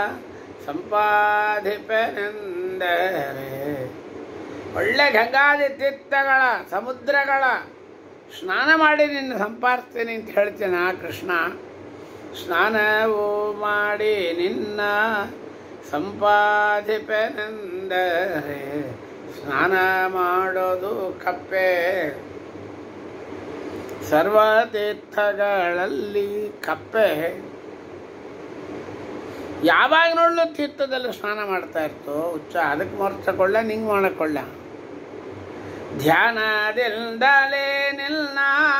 ಸಂಪಾದಿಪನೆಂದರೆ ಒಳ್ಳೆ ಗಂಗಾದಿ ತೀರ್ಥಗಳ ಸಮುದ್ರಗಳ ಸ್ನಾನ ಮಾಡಿ ನಿನ್ನ ಸಂಪಾದಿಸ್ತೀನಿ ಅಂತ ಹೇಳ್ತೇನೆ ಆ ಕೃಷ್ಣ ಸ್ನಾನವು ಮಾಡಿ ನಿನ್ನ ಸಂಪಾದಿಪನೆಂದರೆ ಸ್ನಾನ ಮಾಡೋದು ಕಪ್ಪೆ ಸರ್ವತೀರ್ಥಗಳಲ್ಲಿ ಕಪ್ಪೆ ಯಾವಾಗ ನೋಡಲು ತೀರ್ಥದಲ್ಲಿ ಸ್ನಾನ ಮಾಡ್ತಾ ಇರ್ತೋ ಹುಚ್ಚ ಅದಕ್ಕೆ ಮರ್ತಕೊಳ್ಳ ನಿಂಗೆ ಮಾಡಕೊಳ್ಳ ಧ್ಯಾನದಿಂದಲೇ ನಿಲ್ನ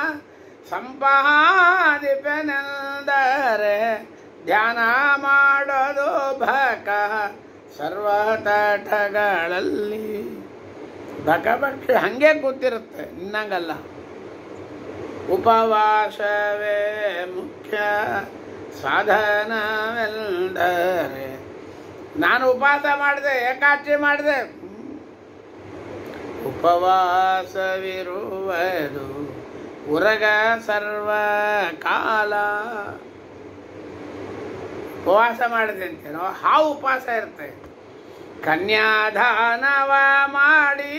ಸಂಪಾದಿಪನೆಂದರೆ ಧ್ಯಾನ ಮಾಡೋದು ಭಕ ಸರ್ವತಟಗಳಲ್ಲಿ ಬಕ ಬಕ್ಷ ಹಂಗೆ ಕೂತಿರುತ್ತೆ ನಿನ್ನಂಗಲ್ಲ ಉಪವಾಸವೇ ಮುಖ್ಯ ಸಾಧನವೆಂದರೆ ನಾನು ಉಪವಾಸ ಮಾಡಿದೆ ಏಕಾಚಿ ಮಾಡಿದೆ ಉಪವಾಸವಿರುವುದು ಉರಗ ಸರ್ವ ಕಾಲ ಉಪವಾಸ ಮಾಡಿದೆ ಅಂತೇನೋ ಹಾವು ಉಪವಾಸ ಇರುತ್ತೆ ಕನ್ಯಾದಾನವ ಮಾಡಿ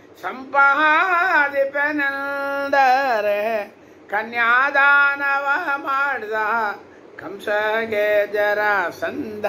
ಸಂಪಾದಿಪನೆಂದರೆ ಕನ್ಯಾದಾನವ ಮಾಡಿದ ಕಂಸಗೆ ಜರ ಸಂಧ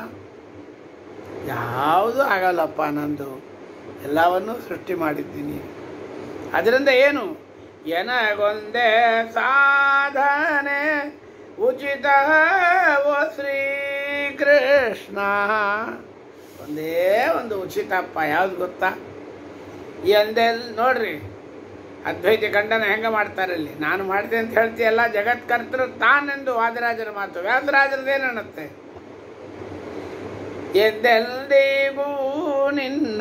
ಯಾವುದು ಆಗಲ್ಲಪ್ಪ ನಂದು ಎಲ್ಲವನ್ನೂ ಸೃಷ್ಟಿ ಮಾಡಿದ್ದೀನಿ ಅದರಿಂದ ಏನು ಎನಗೊಂದೇ ಸಾಧನೆ ಉಚಿತ ಓ ಶ್ರೀಕೃಷ್ಣ ಒಂದೇ ಒಂದು ಉಚಿತಪ್ಪ ಯಾವ್ದು ಗೊತ್ತಾ ಎಂದೆಲ್ ನೋಡ್ರಿ ಅದ್ವೈತ ಖಂಡನ ಹೆಂಗೆ ಮಾಡ್ತಾರೆ ಇಲ್ಲಿ ನಾನು ಮಾಡಿದೆ ಅಂತ ಹೇಳ್ತೀಯಲ್ಲ ಜಗತ್ಕರ್ತರು ತಾನೆಂದು ವಾದರಾಜರ ಮಾತು ವ್ಯಾಸರಾಜರದೇನನ್ನತ್ತೆ ಎದ್ದೆಲ್ದಿಗೂ ನಿನ್ನ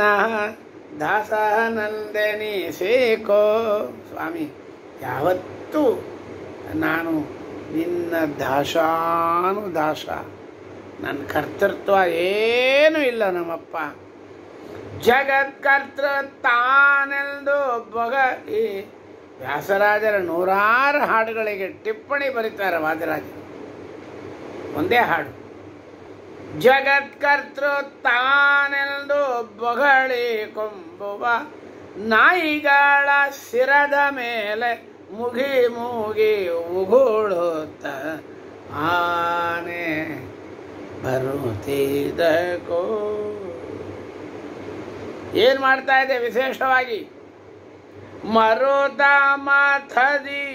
ದಾಸನಂದೆನಿಸೇಕೋ ಸ್ವಾಮಿ ಯಾವತ್ತೂ ನಾನು ನಿನ್ನ ದಾಸಾನು ದಾಸ ನನ್ನ ಕರ್ತೃತ್ವ ಏನೂ ಇಲ್ಲ ನಮ್ಮಪ್ಪ ಜಗತ್ಕರ್ತೃ ತಾನೆಂದು ಬೊಗ ಈ ವ್ಯಾಸರಾಜರ ನೂರಾರು ಹಾಡುಗಳಿಗೆ ಟಿಪ್ಪಣಿ ಬರೀತಾರೆ ವಾದಿರಾಜರು ಒಂದೇ ಹಾಡು ಜಗತ್ಕರ್ತೃ ತಾನೆಂದು ಬೊಗಳಿ ಕೊಂಬುವ ನಾಯಿಗಳ ಸಿರದ ಮೇಲೆ ಮುಗಿ ಮುಗಿ ಉಗುಳುತ್ತ ಆನೆ ಬರುತ್ತಿದ್ದಕೋ ಏನ್ ಮಾಡ್ತಾ ಇದೆ ವಿಶೇಷವಾಗಿ ಮರುತ ಮಾಥದಿ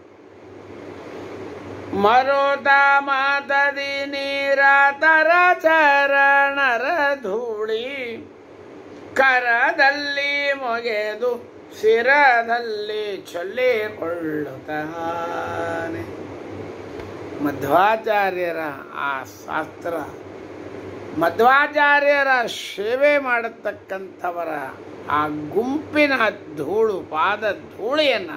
ಮರುತ ಮಾತದಿ ನೀರ ತರ ಚರಣರ ಧೂಳಿ ಕರದಲ್ಲಿ ಮೊಗೆದು ಶಿರದಲ್ಲಿ ಚೊಲ್ಲಿಕೊಳ್ಳುತ್ತಾನೆ ಮಧ್ವಾಚಾರ್ಯರ ಆ ಶಾಸ್ತ್ರ ಮಧ್ವಾಚಾರ್ಯರ ಸೇವೆ ಮಾಡತಕ್ಕಂಥವರ ಆ ಗುಂಪಿನ ಧೂಳು ಪಾದ ಧೂಳಿಯನ್ನು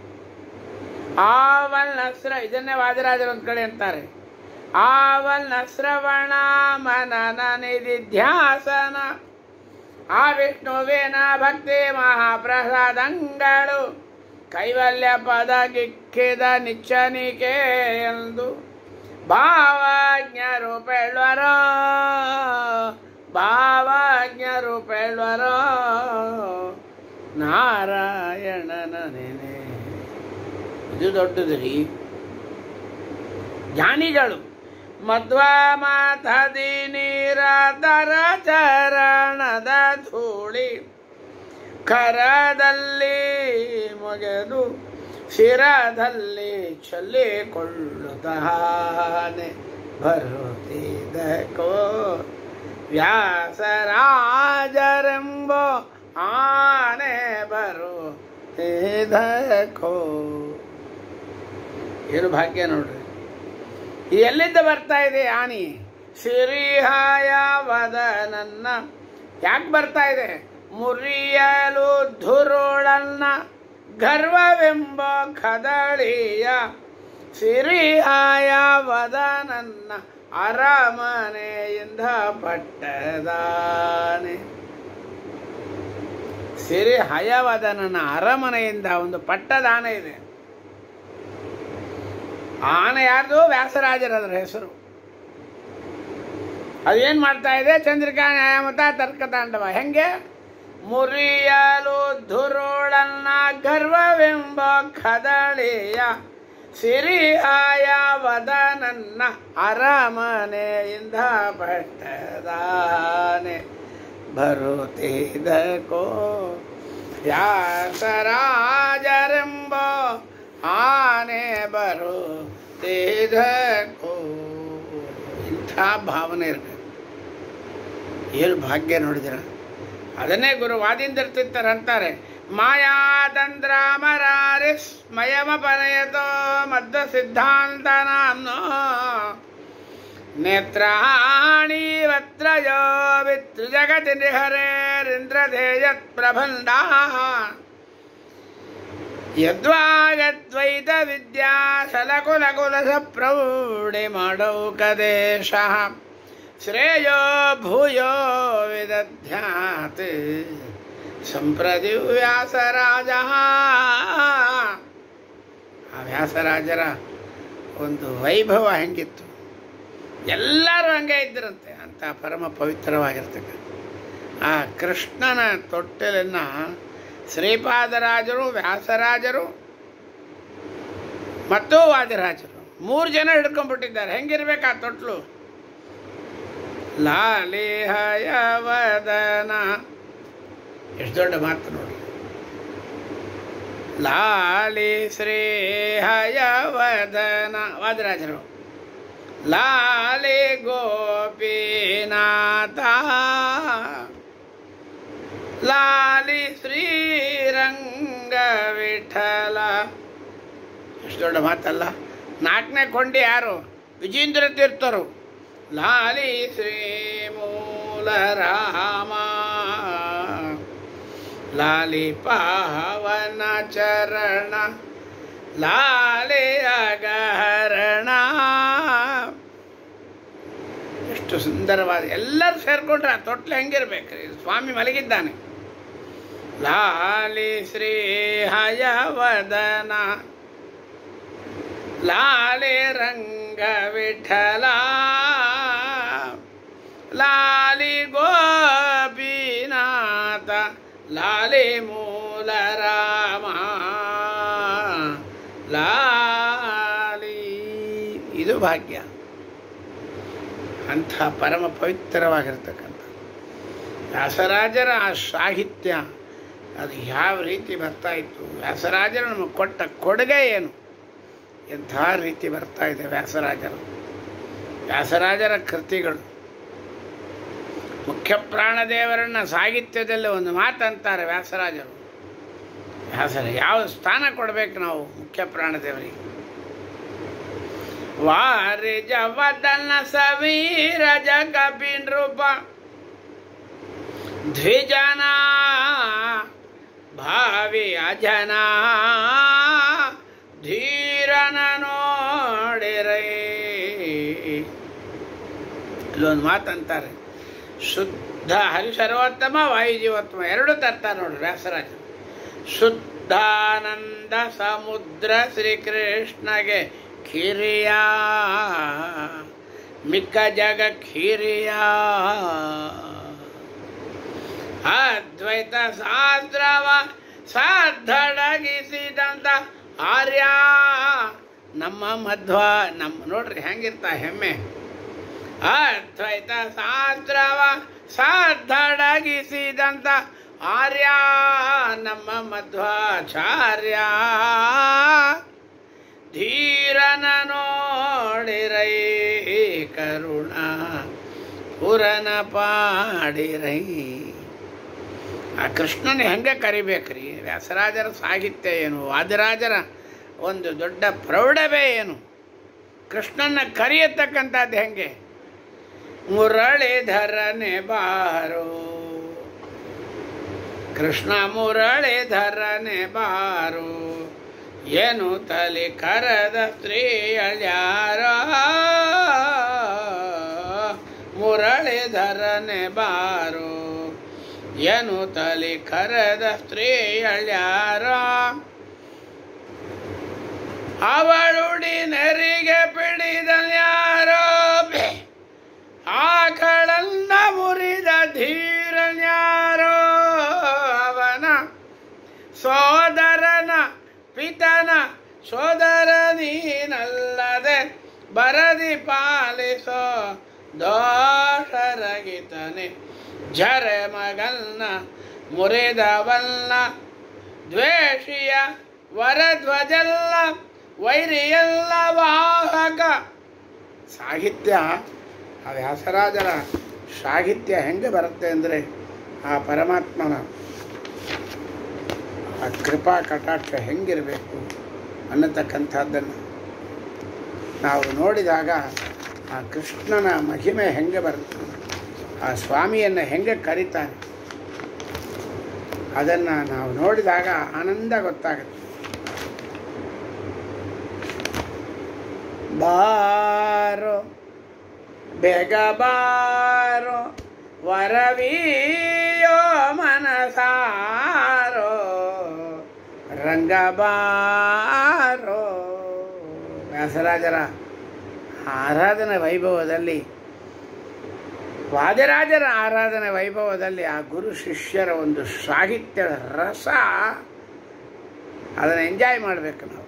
ಆವಲ್ನ ಸ್ರ ಇದನ್ನೇ ವಾದಿರಾಜರು ಒಂದು ಕಡೆ ಅಂತಾರೆ ಆವಲ್ನ ಶ್ರವಣ ಮನನ ನಿಧಿಧ್ಯಾಸನ ಆ ವಿಷ್ಣುವಿನ ಭಕ್ತಿ ಮಹಾಪ್ರಸಾದಂಗಳು ಕೈವಲ್ಯ ಪದ ಗಿಕ್ಕಿದ ನಿಚ್ಚನಿಕೆ ಎಂದು ಭಾವಜ್ಞರು ಪೇಳ್ವರೋ ಭಾವಜ್ಞರು ಪೇಳ್ವರೋ ನಾರಾಯಣನ ನೆನೆ ಇದು ದೊಡ್ಡದು ರೀ ಜ್ಞಾನಿಗಳು ಮಧ್ವ ಮಾತದಿ ನೀರ ತರ ಚರಣದ ಧೂಳಿ ಕರದಲ್ಲಿ ಮೊಗೆದು ಶಿರದಲ್ಲಿ ಚೊಲ್ಲಿಕೊಳ್ಳುತ್ತಾನೆ ಬರುತ್ತಿದ್ದಕೋ ವ್ಯಾಸರಾಜರೆಂಬೋ ಆನೆ ಬರುತ್ತಿದ್ದಕೋ ಏನು ಭಾಗ್ಯ ನೋಡ್ರಿ ಇದು ಎಲ್ಲಿಂದ ಬರ್ತಾ ಇದೆ ಆನಿ ಸಿರಿಹಾಯ ವದನನ್ನ ಯಾಕೆ ಬರ್ತಾ ಇದೆ ಮುರಿಯಲು ಧುರುಳನ್ನ ಗರ್ವವೆಂಬ ಕದಳಿಯ ಸಿರಿಹಾಯ ವದನನ್ನ ಅರಮನೆಯಿಂದ ಪಟ್ಟದಾನೆ ಸಿರಿ ಹಯವದನನ ಅರಮನೆಯಿಂದ ಒಂದು ಪಟ್ಟದಾನ ಇದೆ ಆನೆ ಯಾರ್ದು ವ್ಯಾಸರಾಜರ ಅದರ ಹೆಸರು ಅದೇನ್ ಮಾಡ್ತಾ ಇದೆ ಚಂದ್ರಿಕಾ ನ್ಯಾಯಮತ ತರ್ಕತಾಂಡವ ಹೆಂಗೆ ಮುರಿಯಲು ಧುರುಳನ್ನ ಗರ್ವವೆಂಬ ಕದಳಿಯ ಸಿರಿಹಾಯ ವದನನ್ನ ಅರಮನೆಯಿಂದ ಪಟ್ಟದಾನೆ ಬರುತ್ತಿದ್ದಕೋ ವ್ಯಾಸರಾಜರೆಂಬ ಆನೆ ಬರುತ್ತಿದ್ದಕೋ ಇಂಥ ಭಾವನೆ ಇರಬೇಕು ಏನು ಭಾಗ್ಯ ನೋಡಿದಿರ ಅದನ್ನೇ ಗುರು ವಾದಿಂದಿರ್ತಿರ್ತಾರೆ ಅಂತಾರೆ ಮಾಯಾತಂತ್ರ ಮರಾರಿ ಸ್ಮಯಮ ಪನಯತೋ ಮದ್ದ ಸಿದ್ಧಾಂತ ನಾಮ್ನೋ ನೇತ್ರಾಣಿ ವತ್ರಯೋ ವಿತೃ ಜಗತಿ ನಿಹರೇರಿಂದ್ರಧೇಯತ್ ಪ್ರಬಂಧ ಯದ್ವಾಗದ್ವೈತ ವಿದ್ಯಾ ಸಲಕುಲಕುಲಸ ಪ್ರೌಢಿ ಮಾಡೌಕದೇಶ ಶ್ರೇಯೋ ಭೂಯೋ ವಿದಧ್ಯಾತ್ ಸಂಪ್ರತಿ ವ್ಯಾಸರಾಜ ಆ ವ್ಯಾಸರಾಜರ ಒಂದು ವೈಭವ ಹೆಂಗಿತ್ತು ಎಲ್ಲರೂ ಹಂಗೆ ಇದ್ದರಂತೆ ಅಂತ ಪರಮ ಪವಿತ್ರವಾಗಿರ್ತಕ್ಕ ಆ ಕೃಷ್ಣನ ತೊಟ್ಟಲನ್ನು ಶ್ರೀಪಾದರಾಜರು ವ್ಯಾಸರಾಜರು ಮತ್ತು ವಾದಿರಾಜರು ಮೂರು ಜನ ಹಿಡ್ಕೊಂಡ್ಬಿಟ್ಟಿದ್ದಾರೆ ಹೆಂಗಿರ್ಬೇಕು ಆ ತೊಟ್ಲು ಲಾಲಿ ಹಯವದನ ಎಷ್ಟು ದೊಡ್ಡ ಮಾತು ನೋಡಿ ಲಾಲಿ ಶ್ರೀ ಹಯವದನ ವಾದಿರಾಜರು ಲಾಲಿ ಗೋಪಿನಾಥ ಲಾಲಿ ಶ್ರೀರಂಗ ವಿಠಲ ಎಷ್ಟು ದೊಡ್ಡ ಮಾತಲ್ಲ ನಾಲ್ಕನೇ ಕೊಂಡಿ ಯಾರು ವಿಜೇಂದ್ರ ತೀರ್ಥರು ಲಾಲಿ ಶ್ರೀ ಮೂಲ ರಾಮ ಲಾಲಿ ಪಾವನ ಚರಣ ಲಾಲಿ ಅಗಹರಣ ಎಷ್ಟು ಸುಂದರವಾದ ಎಲ್ಲರೂ ಸೇರ್ಕೊಂಡ್ರೆ ಆ ತೊಟ್ಲು ಹೆಂಗಿರ್ಬೇಕ್ರಿ ಸ್ವಾಮಿ ಮಲಗಿದ್ದಾನೆ ಲಾಲಿ ಶ್ರೀ ಹಯವದನ ಲಾಲಿ ರಂಗ ವಿಠಲ ಲಾಲಿ ಗೋಪಿನಾಥ ಲಾಲಿ ಮೂಲ ರಾಮ ಲಾಲಿ ಇದು ಭಾಗ್ಯ ಅಂಥ ಪರಮ ಪವಿತ್ರವಾಗಿರ್ತಕ್ಕಂಥ ವ್ಯಾಸರಾಜರ ಆ ಸಾಹಿತ್ಯ ಅದು ಯಾವ ರೀತಿ ಬರ್ತಾ ಇತ್ತು ವ್ಯಾಸರಾಜರು ನಮಗೆ ಕೊಟ್ಟ ಕೊಡುಗೆ ಏನು ಎಂಥ ರೀತಿ ಬರ್ತಾ ಇದೆ ವ್ಯಾಸರಾಜರು ವ್ಯಾಸರಾಜರ ಕೃತಿಗಳು ಮುಖ್ಯ ಪ್ರಾಣದೇವರನ್ನ ಸಾಹಿತ್ಯದಲ್ಲಿ ಒಂದು ಮಾತಂತಾರೆ ವ್ಯಾಸರಾಜರು ವ್ಯಾಸರ ಯಾವ ಸ್ಥಾನ ಕೊಡಬೇಕು ನಾವು ಮುಖ್ಯ ಪ್ರಾಣದೇವರಿಗೆ ವಾರಿಜ ವದನ ಸವೀರ ಜಗ ರೂಪ ದ್ವಿಜನ ಭಾವಿ ಅಜನ ಧೀರನ ನೋಡಿರೈ ಇಲ್ಲೊಂದು ಮಾತಂತಾರೆ ಶುದ್ಧ ಹರಿಸರ್ವೋತ್ತಮ ವಾಯುಜೀವೋತ್ತಮ ಎರಡು ತರ್ತಾರೆ ನೋಡ್ರಿ ವ್ಯಾಸರಾಜ ಶುದ್ಧಾನಂದ ಸಮುದ್ರ ಶ್ರೀಕೃಷ್ಣಗೆ ಕಿರಿಯ ಮಿಕ್ಕ ಜಗ ಕಿರಿಯ ಅದ್ವೈತ ಶಾಸ್ತ್ರವ ಸಾಧಡಗಿಸಿದಂತ ಆರ್ಯ ನಮ್ಮ ಮಧ್ವ ನಮ್ಮ ನೋಡ್ರಿ ಹೆಂಗಿರ್ತ ಹೆಮ್ಮೆ ಅದ್ವೈತ ಶಾಸ್ತ್ರವ ಸಾಧಡಗಿಸಿದಂತ ಆರ್ಯ ನಮ್ಮ ಮಧ್ವಾಚಾರ್ಯ ಧೀರನ ನೋಡಿರೈ ಕರುಣ ಪುರನ ಪಾಡಿರೈ ಆ ಕೃಷ್ಣನ ಹೆಂಗೆ ಕರಿಬೇಕ್ರಿ ವ್ಯಾಸರಾಜರ ಸಾಹಿತ್ಯ ಏನು ವಾದಿರಾಜರ ಒಂದು ದೊಡ್ಡ ಪ್ರೌಢವೇ ಏನು ಕೃಷ್ಣನ ಕರೆಯತಕ್ಕಂಥದ್ದು ಹೆಂಗೆ ಮುರಳೀಧರನೆ ಬಾರೋ ಕೃಷ್ಣ ಮುರಳೀಧರನೆ ಬಾರೋ ಏನು ತಲೆ ಕರದ ಸ್ತ್ರೀಯಳ್ಯಾರ ಮುರಳೀಧರನೆ ಬಾರೋ ಏನು ತಲೆ ಕರದ ಸ್ತ್ರೀಯಳ್ಯಾರ ಅವಳುಡಿ ನೆರಿಗೆ ಪಿಡಿದಲ್ಯಾರೋ ಆಕಳನ್ನ ಮುರಿದ ಧೀರನ್ಯಾರೋ ಅವನ ಸೋದರನ ಪಿತನ ಸೋದರ ನೀನಲ್ಲದೆ ಬರದಿ ಪಾಲಿಸೋ ದೋಷರಗಿತನೆ ಜರೆ ಮಗನ್ನ ಮುರಿದವಲ್ಲ ದ್ವೇಷಿಯ ವರಧ್ವಜಲ್ಲ ವೈರಿಯಲ್ಲ ವಾಹಕ ಸಾಹಿತ್ಯ ಆ ವ್ಯಾಸರಾಜರ ಸಾಹಿತ್ಯ ಹೆಂಗೆ ಬರುತ್ತೆ ಅಂದರೆ ಆ ಪರಮಾತ್ಮನ ಆ ಕೃಪಾ ಕಟಾಕ್ಷ ಹೆಂಗಿರಬೇಕು ಅನ್ನತಕ್ಕಂಥದ್ದನ್ನು ನಾವು ನೋಡಿದಾಗ ಆ ಕೃಷ್ಣನ ಮಹಿಮೆ ಹೆಂಗೆ ಬರುತ್ತೆ ಆ ಸ್ವಾಮಿಯನ್ನು ಹೆಂಗೆ ಕರೀತಾನೆ ಅದನ್ನು ನಾವು ನೋಡಿದಾಗ ಆನಂದ ಗೊತ್ತಾಗುತ್ತೆ ಬಾರೋ ಬೇಗ ಬಾರೋ ವರವಿಯೋ ಮನಸಾರೋ ರಂಗ ಬಾರೋ ವ್ಯಾಸರಾಜರ ಆರಾಧನೆ ವೈಭವದಲ್ಲಿ ವಾದಿರಾಜರ ಆರಾಧನೆ ವೈಭವದಲ್ಲಿ ಆ ಗುರು ಶಿಷ್ಯರ ಒಂದು ಸಾಹಿತ್ಯದ ರಸ ಅದನ್ನು ಎಂಜಾಯ್ ಮಾಡಬೇಕು ನಾವು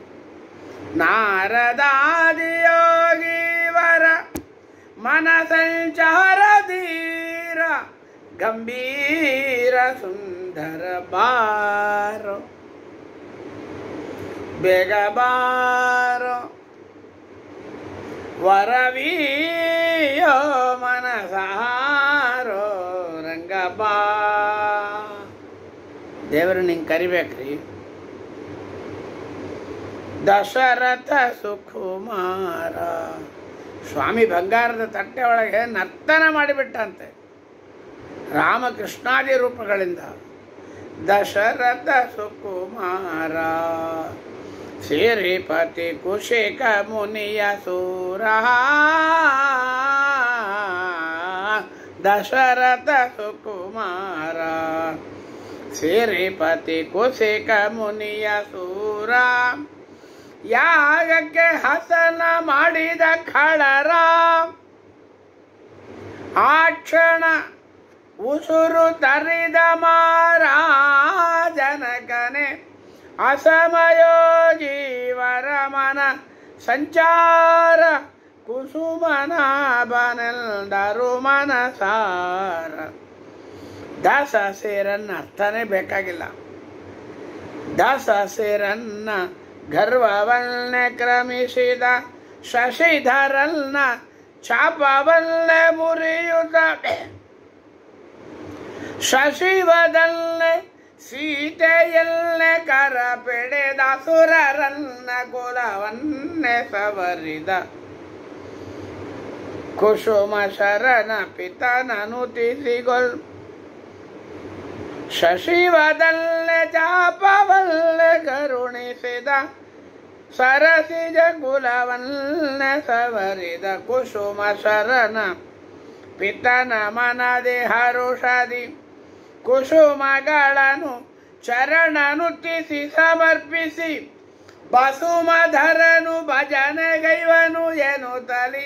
ನಾರದಾದಿಯೋಗೀವರ ಮನ ಸಂಚಾರ ಧೀರ ಗಂಭೀರ ಸುಂದರ ಬಾರೋ ಬೇಗ ಬಾರೋ ವರವಿಯೋ ಮನಸಾರೋ ರಂಗ ಬಾ ದೇವರು ನಿಂಗೆ ಕರಿಬೇಕ್ರಿ ದಶರಥ ಸುಕುಮಾರ ಸ್ವಾಮಿ ಬಂಗಾರದ ತಟ್ಟೆ ಒಳಗೆ ನರ್ತನ ಮಾಡಿಬಿಟ್ಟಂತೆ ರಾಮಕೃಷ್ಣಾದಿ ರೂಪಗಳಿಂದ ದಶರಥ ಸುಕುಮಾರ ಶ್ರೀಪತಿ ಕುಶಿಕ ಮುನಿಯ ಸೂರ ದಶರಥ ಸುಕುಮಾರ ಸಿರಿಪತಿ ಕುಸಿಕ ಮುನಿಯ ಸೂರ ಯಾಗಕ್ಕೆ ಹಸನ ಮಾಡಿದ ಖಳರ ಆ ಕ್ಷಣ ಉಸುರು ತರಿದ ಮಾರಾಜನಕನೆ ಅಸಮಯೋಜೀವರ ಮನ ಸಂಚಾರ ಕುಸುಮನ ಬನೆಲ್ದರು ಮನಸಾರ ದಾಸ ಸೇರನ್ನ ಅರ್ಥನೇ ಬೇಕಾಗಿಲ್ಲ ದಾಸ ಸೇರನ್ನ ಗರ್ವವನ್ನೇ ಕ್ರಮಿಸಿದ ಶಶಿಧರನ್ನ ಚಾಪವಲ್ಲೇ ಮುರಿಯುತ್ತ ಶಶಿವದಲ್ಲೇ ಸೀತೆಯಲ್ಲೇ ಕರ ಪೆಡೆದ ಸುರರನ್ನ ಕುಲವನ್ನೇ ಸವರಿದ ಕುಸುಮ ಶರಣ ಪಿತನನುತಿಸಿಗೊಲ್ ಶಶಿವದಲ್ಲೇ ಚಾಪವಲ್ಲೇ ಕರುಣಿಸಿದ ಸರಸಿಜ ಕುಲವನ್ನೇ ಸವರಿದ ಕುಸುಮ ಶರಣ ಪಿತನ ಮನದೆ ಹರುಷದಿ ಕುಸುಮಗಳನ್ನು ಚರಣನುತ್ತಿಸಿ ಸಮರ್ಪಿಸಿ ಬಸುಮಧರನು ಭಜನೆಗೈವನು ಎನ್ನುತ್ತಲಿ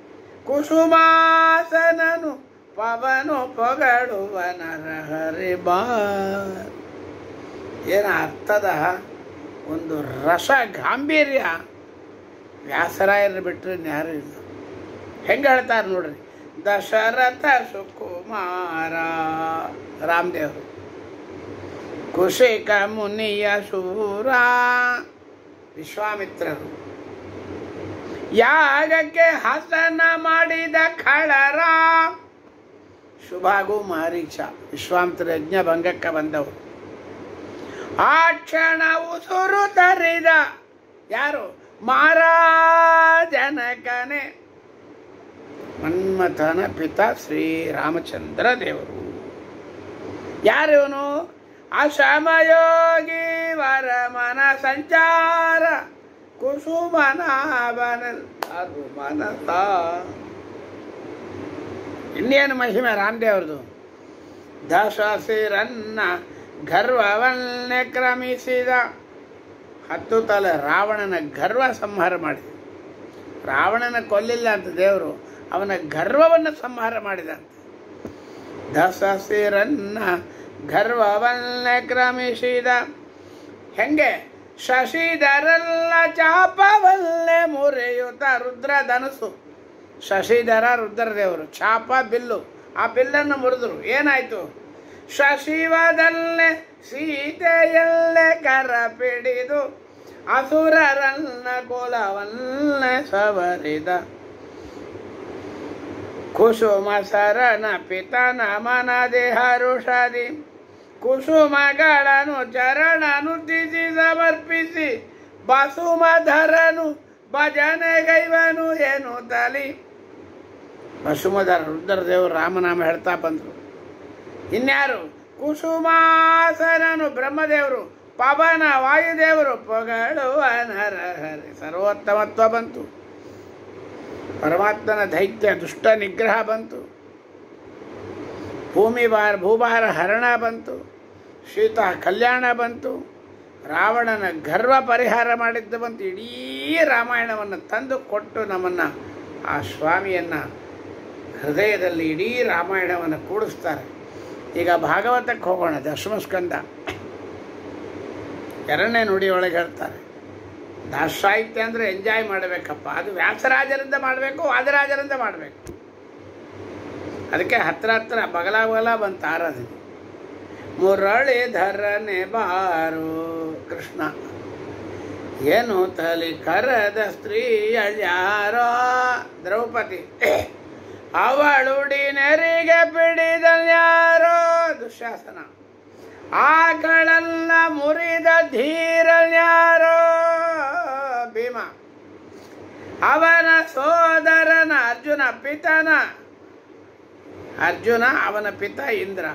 ಕುಸುಮಾಸನನು ಪವನು ಪೊಗಳುವನರ ಹರಿ ಬಾ ಏನು ಅರ್ಥದ ಒಂದು ರಸ ಗಾಂಭೀರ್ಯ ವ್ಯಾಸರಾಯರು ಬಿಟ್ಟರೆ ಯಾರು ಇಲ್ಲ ಹೆಂಗೆ ಹೇಳ್ತಾರೆ ನೋಡ್ರಿ ದಶರಥ ಸುಕುಮಾರ ರಾಮದೇವರು ಕುಶಿಕ ಮುನಿಯ ಸೂರ ವಿಶ್ವಾಮಿತ್ರರು ಯಾಗಕ್ಕೆ ಹಸನ ಮಾಡಿದ ಖಳರ ಶುಭಾಗು ಮಾರೀಚ ವಿಶ್ವಾಮಿತ್ರ ಯಜ್ಞ ಭಂಗಕ್ಕೆ ಬಂದವರು ಆ ಕ್ಷಣ ಉಸುರು ತರಿದ ಯಾರು ಮಹಾರಾಜನಕನೆ ಮನ್ಮಥನ ಪಿತ ಶ್ರೀರಾಮಚಂದ್ರ ದೇವರು ಯಾರಿವನು ಅಶಮಯೋಗಿ ವರ ಮನ ಸಂಚಾರ ಕುಸುಮನ ಬನಲ್ ಅದು ಮನಸ ಇನ್ನೇನು ಮಹಿಮೆ ರಾಮದೇವ್ರದು ದಶಸಿರನ್ನ ಗರ್ವವನ್ನೇ ಕ್ರಮಿಸಿದ ಹತ್ತು ತಲೆ ರಾವಣನ ಗರ್ವ ಸಂಹಾರ ಮಾಡಿದ ರಾವಣನ ಕೊಲ್ಲಿಲ್ಲ ಅಂತ ದೇವರು ಅವನ ಗರ್ವವನ್ನು ಸಂಹಾರ ಮಾಡಿದ ಅಂತ ದಶಸಿರನ್ನ ಗರ್ವವನ್ನೇ ಕ್ರಮಿಸಿದ ಹೆಂಗೆ ಶಶಿಧರಲ್ಲ ಚಾಪವಲ್ಲೇ ಮುರಿಯುತ್ತ ರುದ್ರ ಧನಸ್ಸು ಶಶಿಧರ ರುದ್ರದೇವರು ಚಾಪ ಬಿಲ್ಲು ಆ ಬಿಲ್ಲನ್ನು ಮುರಿದ್ರು ಏನಾಯ್ತು ಶಶಿವದಲ್ಲೇ ಸೀತೆಯಲ್ಲೇ ಕರ ಪಿಡಿದು ಅಸುರರನ್ನ ಕುಲವನ್ನೇ ಸವರಿದ ಕುಸುಮ ಸರನ ಪಿತನ ಮನದೆ ಹರುಷದಿ ಕುಸುಮಗಳನ್ನು ಚರಣನುತಿಸಿ ಸಮರ್ಪಿಸಿ ಬಸುಮಧರನು ಭಜನೆಗೈವನು ಏನು ತಲಿ ಬಸುಮಧರ ರುದ್ರದೇವರು ರಾಮನಾಮ ಹೇಳ್ತಾ ಬಂದರು ಇನ್ಯಾರು ಕುಸುಮಾಸನನು ಬ್ರಹ್ಮದೇವರು ಪವನ ವಾಯುದೇವರು ಪೊಗಳುವ ನರಹರಿ ಸರ್ವೋತ್ತಮತ್ವ ಬಂತು ಪರಮಾತ್ಮನ ದೈತ್ಯ ದುಷ್ಟ ನಿಗ್ರಹ ಬಂತು ಭೂಮಿ ಭಾರ ಭೂಭಾರ ಹರಣ ಬಂತು ಶೀತ ಕಲ್ಯಾಣ ಬಂತು ರಾವಣನ ಗರ್ವ ಪರಿಹಾರ ಮಾಡಿದ್ದು ಬಂತು ಇಡೀ ರಾಮಾಯಣವನ್ನು ತಂದು ಕೊಟ್ಟು ನಮ್ಮನ್ನು ಆ ಸ್ವಾಮಿಯನ್ನು ಹೃದಯದಲ್ಲಿ ಇಡೀ ರಾಮಾಯಣವನ್ನು ಕೂಡಿಸ್ತಾರೆ ಈಗ ಭಾಗವತಕ್ಕೆ ಹೋಗೋಣ ದಶಮಸ್ಕಂದ ಎರಡನೇ ನುಡಿ ಒಳಗೆ ಹೇಳ್ತಾರೆ ದಾಸ ಸಾಹಿತ್ಯ ಅಂದರೆ ಎಂಜಾಯ್ ಮಾಡಬೇಕಪ್ಪ ಅದು ವ್ಯಾಸರಾಜರಿಂದ ಮಾಡಬೇಕು ವಾದರಾಜರಿಂದ ಮಾಡಬೇಕು ಅದಕ್ಕೆ ಹತ್ರ ಹತ್ರ ಬಗಲ ಬಗಲ ಬಂತು ಆರಾಧನೆ ಮುರಳೀಧರನೆ ಬಾರು ಕೃಷ್ಣ ಏನು ತಲಿ ಕರದ ಸ್ತ್ರೀಯಳ್ಯಾರೋ ದ್ರೌಪದಿ ಅವಳುಡಿ ನೆರಿಗೆ ಪಿಡಿದಲ್ಯಾರೋ ದುಶಾಸನ ಆಕಳೆಲ್ಲ ಮುರಿದ ಧೀರಲ್ಯಾರೋ ಭೀಮ ಅವನ ಸೋದರನ ಅರ್ಜುನ ಪಿತನ ಅರ್ಜುನ ಅವನ ಪಿತ ಇಂದ್ರ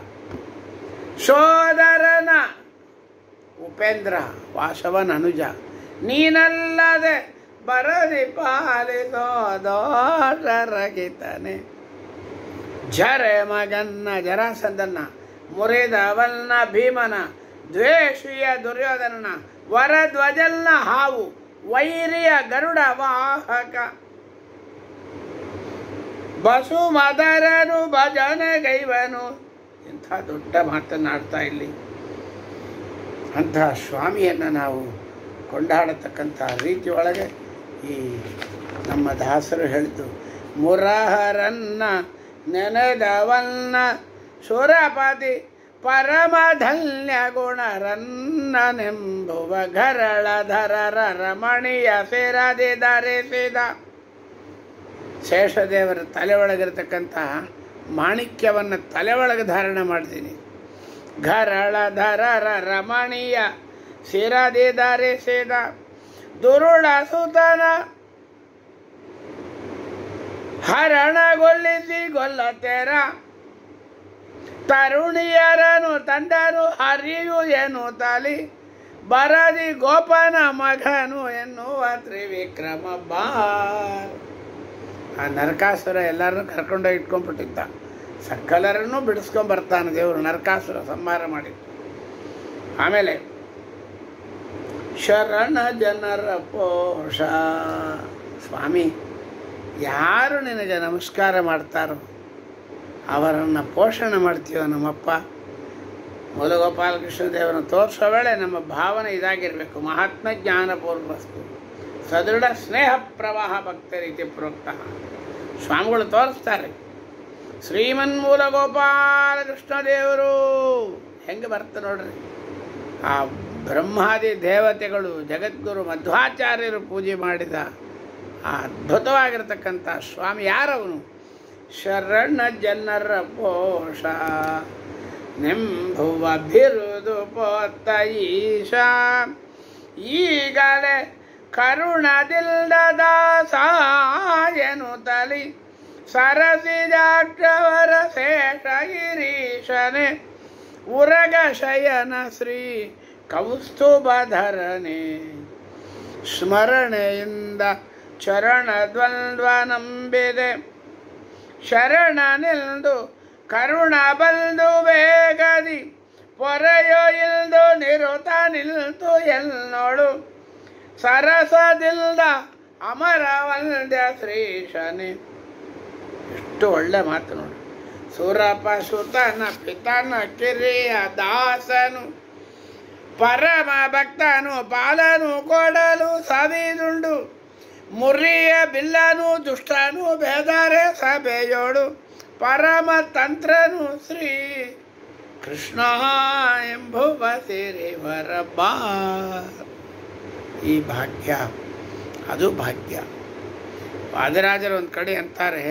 ಸೋದರನ ಉಪೇಂದ್ರ ವಾಸವನ ಅನುಜ ನೀನಲ್ಲದೆ ಬರದಿ ಪಾಲಿಸೋ ದೋಷರಗಿತನೆ ಜರೆ ಮಗನ್ನ ಜರಾಸಂದನ್ನ ಮುರಿದವನ್ನ ಭೀಮನ ದ್ವೇಷಿಯ ದುರ್ಯೋಧನನ ವರಧ್ವಜಲ್ನ ಹಾವು ವೈರಿಯ ಗರುಡ ವಾಹಕ ಬಸು ಮದರನು ಭಜನೆ ಗೈವನು ಇಂಥ ದೊಡ್ಡ ಮಾತನ್ನಾಡ್ತಾ ಇಲ್ಲಿ ಅಂತಹ ಸ್ವಾಮಿಯನ್ನು ನಾವು ಕೊಂಡಾಡತಕ್ಕಂಥ ರೀತಿ ಒಳಗೆ ಈ ನಮ್ಮ ದಾಸರು ಹೇಳಿದ್ದು ಮುರಹರನ್ನ ನೆನೆದವನ್ನ ಸುರಪತಿ ಪರಮಧನ್ಯ ಗುಣರನ್ನನೆಂಬುವ ಘರಳಧರರ ರಮಣೀಯ ಸೇರದೆ ಧರಿಸಿದ ಶೇಷದೇವರ ತಲೆ ಒಳಗಿರತಕ್ಕಂತಹ ಮಾಣಿಕ್ಯವನ್ನು ತಲೆ ಒಳಗೆ ಧಾರಣೆ ಮಾಡ್ತೀನಿ ಘರಳಧರರ ರಮಣೀಯ ಸಿರದಿ ಧರಿಸಿದ ದುರುಳ ಸುತನ ಹರಣಗೊಲ್ಲಿಸಿ ಗೊಲ್ಲತೆರ ತರುಣಿಯರನು ತಂಡನು ಹರಿಯು ಏನು ತಾಲಿ ಬರದಿ ಗೋಪನ ಮಗನು ಎನ್ನುವ ತ್ರಿವಿಕ್ರಮ ಬಾರ್ ಆ ನರಕಾಸುರ ಎಲ್ಲರನ್ನೂ ಕರ್ಕೊಂಡೋಗಿ ಇಟ್ಕೊಂಡ್ಬಿಟ್ಟಿದ್ದ ಸಕಲರನ್ನೂ ಬಿಡಿಸ್ಕೊಂಡ್ ಬರ್ತಾನೆ ದೇವರು ನರಕಾಸುರ ಸಂಹಾರ ಮಾಡಿ ಆಮೇಲೆ ಶರಣ ಜನರ ಪೋಷ ಸ್ವಾಮಿ ಯಾರು ನಿನಗೆ ನಮಸ್ಕಾರ ಮಾಡ್ತಾರೋ ಅವರನ್ನು ಪೋಷಣೆ ಮಾಡ್ತೀವ ನಮ್ಮಪ್ಪ ಮೂಲಗೋಪಾಲಕೃಷ್ಣ ದೇವರನ್ನು ತೋರಿಸೋ ವೇಳೆ ನಮ್ಮ ಭಾವನೆ ಇದಾಗಿರಬೇಕು ಮಹಾತ್ಮ ಜ್ಞಾನಪೂರ್ವಸ್ತು ಸದೃಢ ಸ್ನೇಹ ಪ್ರವಾಹ ಭಕ್ತರೀತಿ ಪ್ರೋಕ್ತ ಸ್ವಾಮಿಗಳು ತೋರಿಸ್ತಾರೆ ಶ್ರೀಮನ್ ಮೂಲ ಗೋಪಾಲಕೃಷ್ಣ ದೇವರು ಹೆಂಗೆ ಬರ್ತ ನೋಡ್ರಿ ಆ ಬ್ರಹ್ಮಾದಿ ದೇವತೆಗಳು ಜಗದ್ಗುರು ಮಧ್ವಾಚಾರ್ಯರು ಪೂಜೆ ಮಾಡಿದ ಆ ಅದ್ಭುತವಾಗಿರ್ತಕ್ಕಂಥ ಸ್ವಾಮಿ ಯಾರವನು ಶರಣ ಜನರ ಪೋಷ ನೆಂಬುವ ಬಿರುದು ಪೋತ ಈಶ ಈಗಲೇ ಕರುಣದಿಲ್ಲದ ಸಾಯನು ತಲಿ ಸರಸಿಜಾಕ್ಷವರ ಶೇಷಗಿರೀಶನೆ ಉರಗ ಶಯನ ಶ್ರೀ ಕೌಸ್ತುಭಧರನೆ ಸ್ಮರಣೆಯಿಂದ ಚರಣ ದ್ವಂದ್ವ ನಂಬಿದೆ ಶರಣ ನಿಲ್ದು ಕರುಣ ಬಂದು ಬೇಗದಿ ಪೊರೆಯೋ ಇಲ್ದು ನಿರುತ ನಿಲ್ತು ಎಲ್ನೋಳು ಸರಸದಿಲ್ದ ಅಮರ ವಂದ್ಯ ಶ್ರೀಶನೆ ಎಷ್ಟು ಒಳ್ಳೆ ಮಾತು ನೋಡಿ ಸೂರಪ ಸುತನ ಪಿತನ ಕಿರಿಯ ದಾಸನು ಪರಮ ಭಕ್ತನು ಪಾಲನು ಕೊಡಲು ಸವಿದುಂಡು ಮುರಿಯ ಬಿಲ್ಲನು ದುಷ್ಟನು ಬೇದರೆ ಸಭೆಯೋಡು ಪರಮ ತಂತ್ರನು ಶ್ರೀ ಕೃಷ್ಣ ಎಂಬುವ ಸಿರಿವರ ಬಾ ಈ ಭಾಗ್ಯ ಅದು ಭಾಗ್ಯ ವಾದರಾಜರು ಒಂದು ಕಡೆ ಅಂತಾರೆ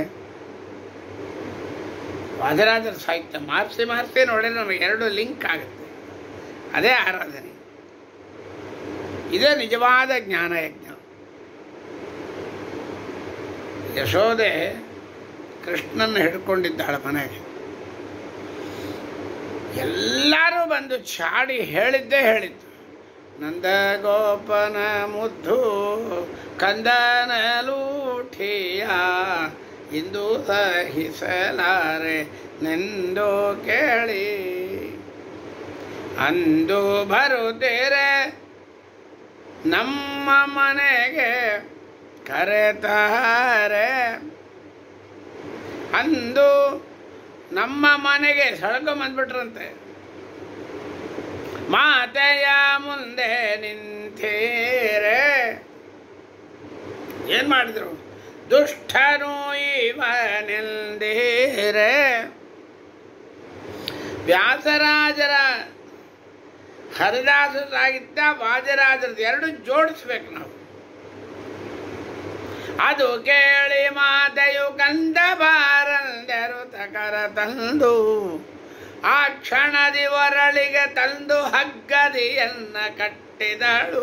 ವಾದರಾಜರ ಸಾಹಿತ್ಯ ಮಾರ್ಸಿ ಮಾರ್ಸಿ ನೋಡಿದ್ರೆ ನಮಗೆ ಎರಡು ಲಿಂಕ್ ಆಗುತ್ತೆ ಅದೇ ಆರಾಧನೆ ಇದೇ ನಿಜವಾದ ಜ್ಞಾನ ಯಜ್ಞ ಯಶೋದೆ ಕೃಷ್ಣನ ಹಿಡ್ಕೊಂಡಿದ್ದಾಳೆ ಮನೆಗೆ ಎಲ್ಲರೂ ಬಂದು ಚಾಡಿ ಹೇಳಿದ್ದೇ ಹೇಳಿದ್ದು ನಂದ ಗೋಪನ ಮುದ್ದು ಕಂದನ ಲೂಠಿಯ ಇಂದು ಸಹಿಸಲಾರೆ ನೆಂದು ಕೇಳಿ ಅಂದು ಬರುತ್ತೀರೆ ನಮ್ಮ ಮನೆಗೆ ಕರೆತಾರೆ ಅಂದು ನಮ್ಮ ಮನೆಗೆ ಸಳ್ಕೊಂಬಂದ್ಬಿಟ್ರಂತೆ ಮಾತೆಯ ಮುಂದೆ ನಿಂತೀರೆ ಏನ್ ಮಾಡಿದ್ರು ದುಷ್ಟನು ಇವನೆಂದೀರೆ ವ್ಯಾಸರಾಜರ ಹರಿದಾಸ ಸಾಹಿತ್ಯ ವಾಜರಾಜರದ್ದು ಎರಡು ಜೋಡಿಸ್ಬೇಕು ನಾವು ಅದು ಕೇಳಿ ಮಾತೆಯು ಕಂದ ಬಾರಂದರು ತಕರ ತಂದು ಆ ಕ್ಷಣದಿ ಒರಳಿಗೆ ತಂದು ಹಗ್ಗದಿಯನ್ನ ಕಟ್ಟಿದಳು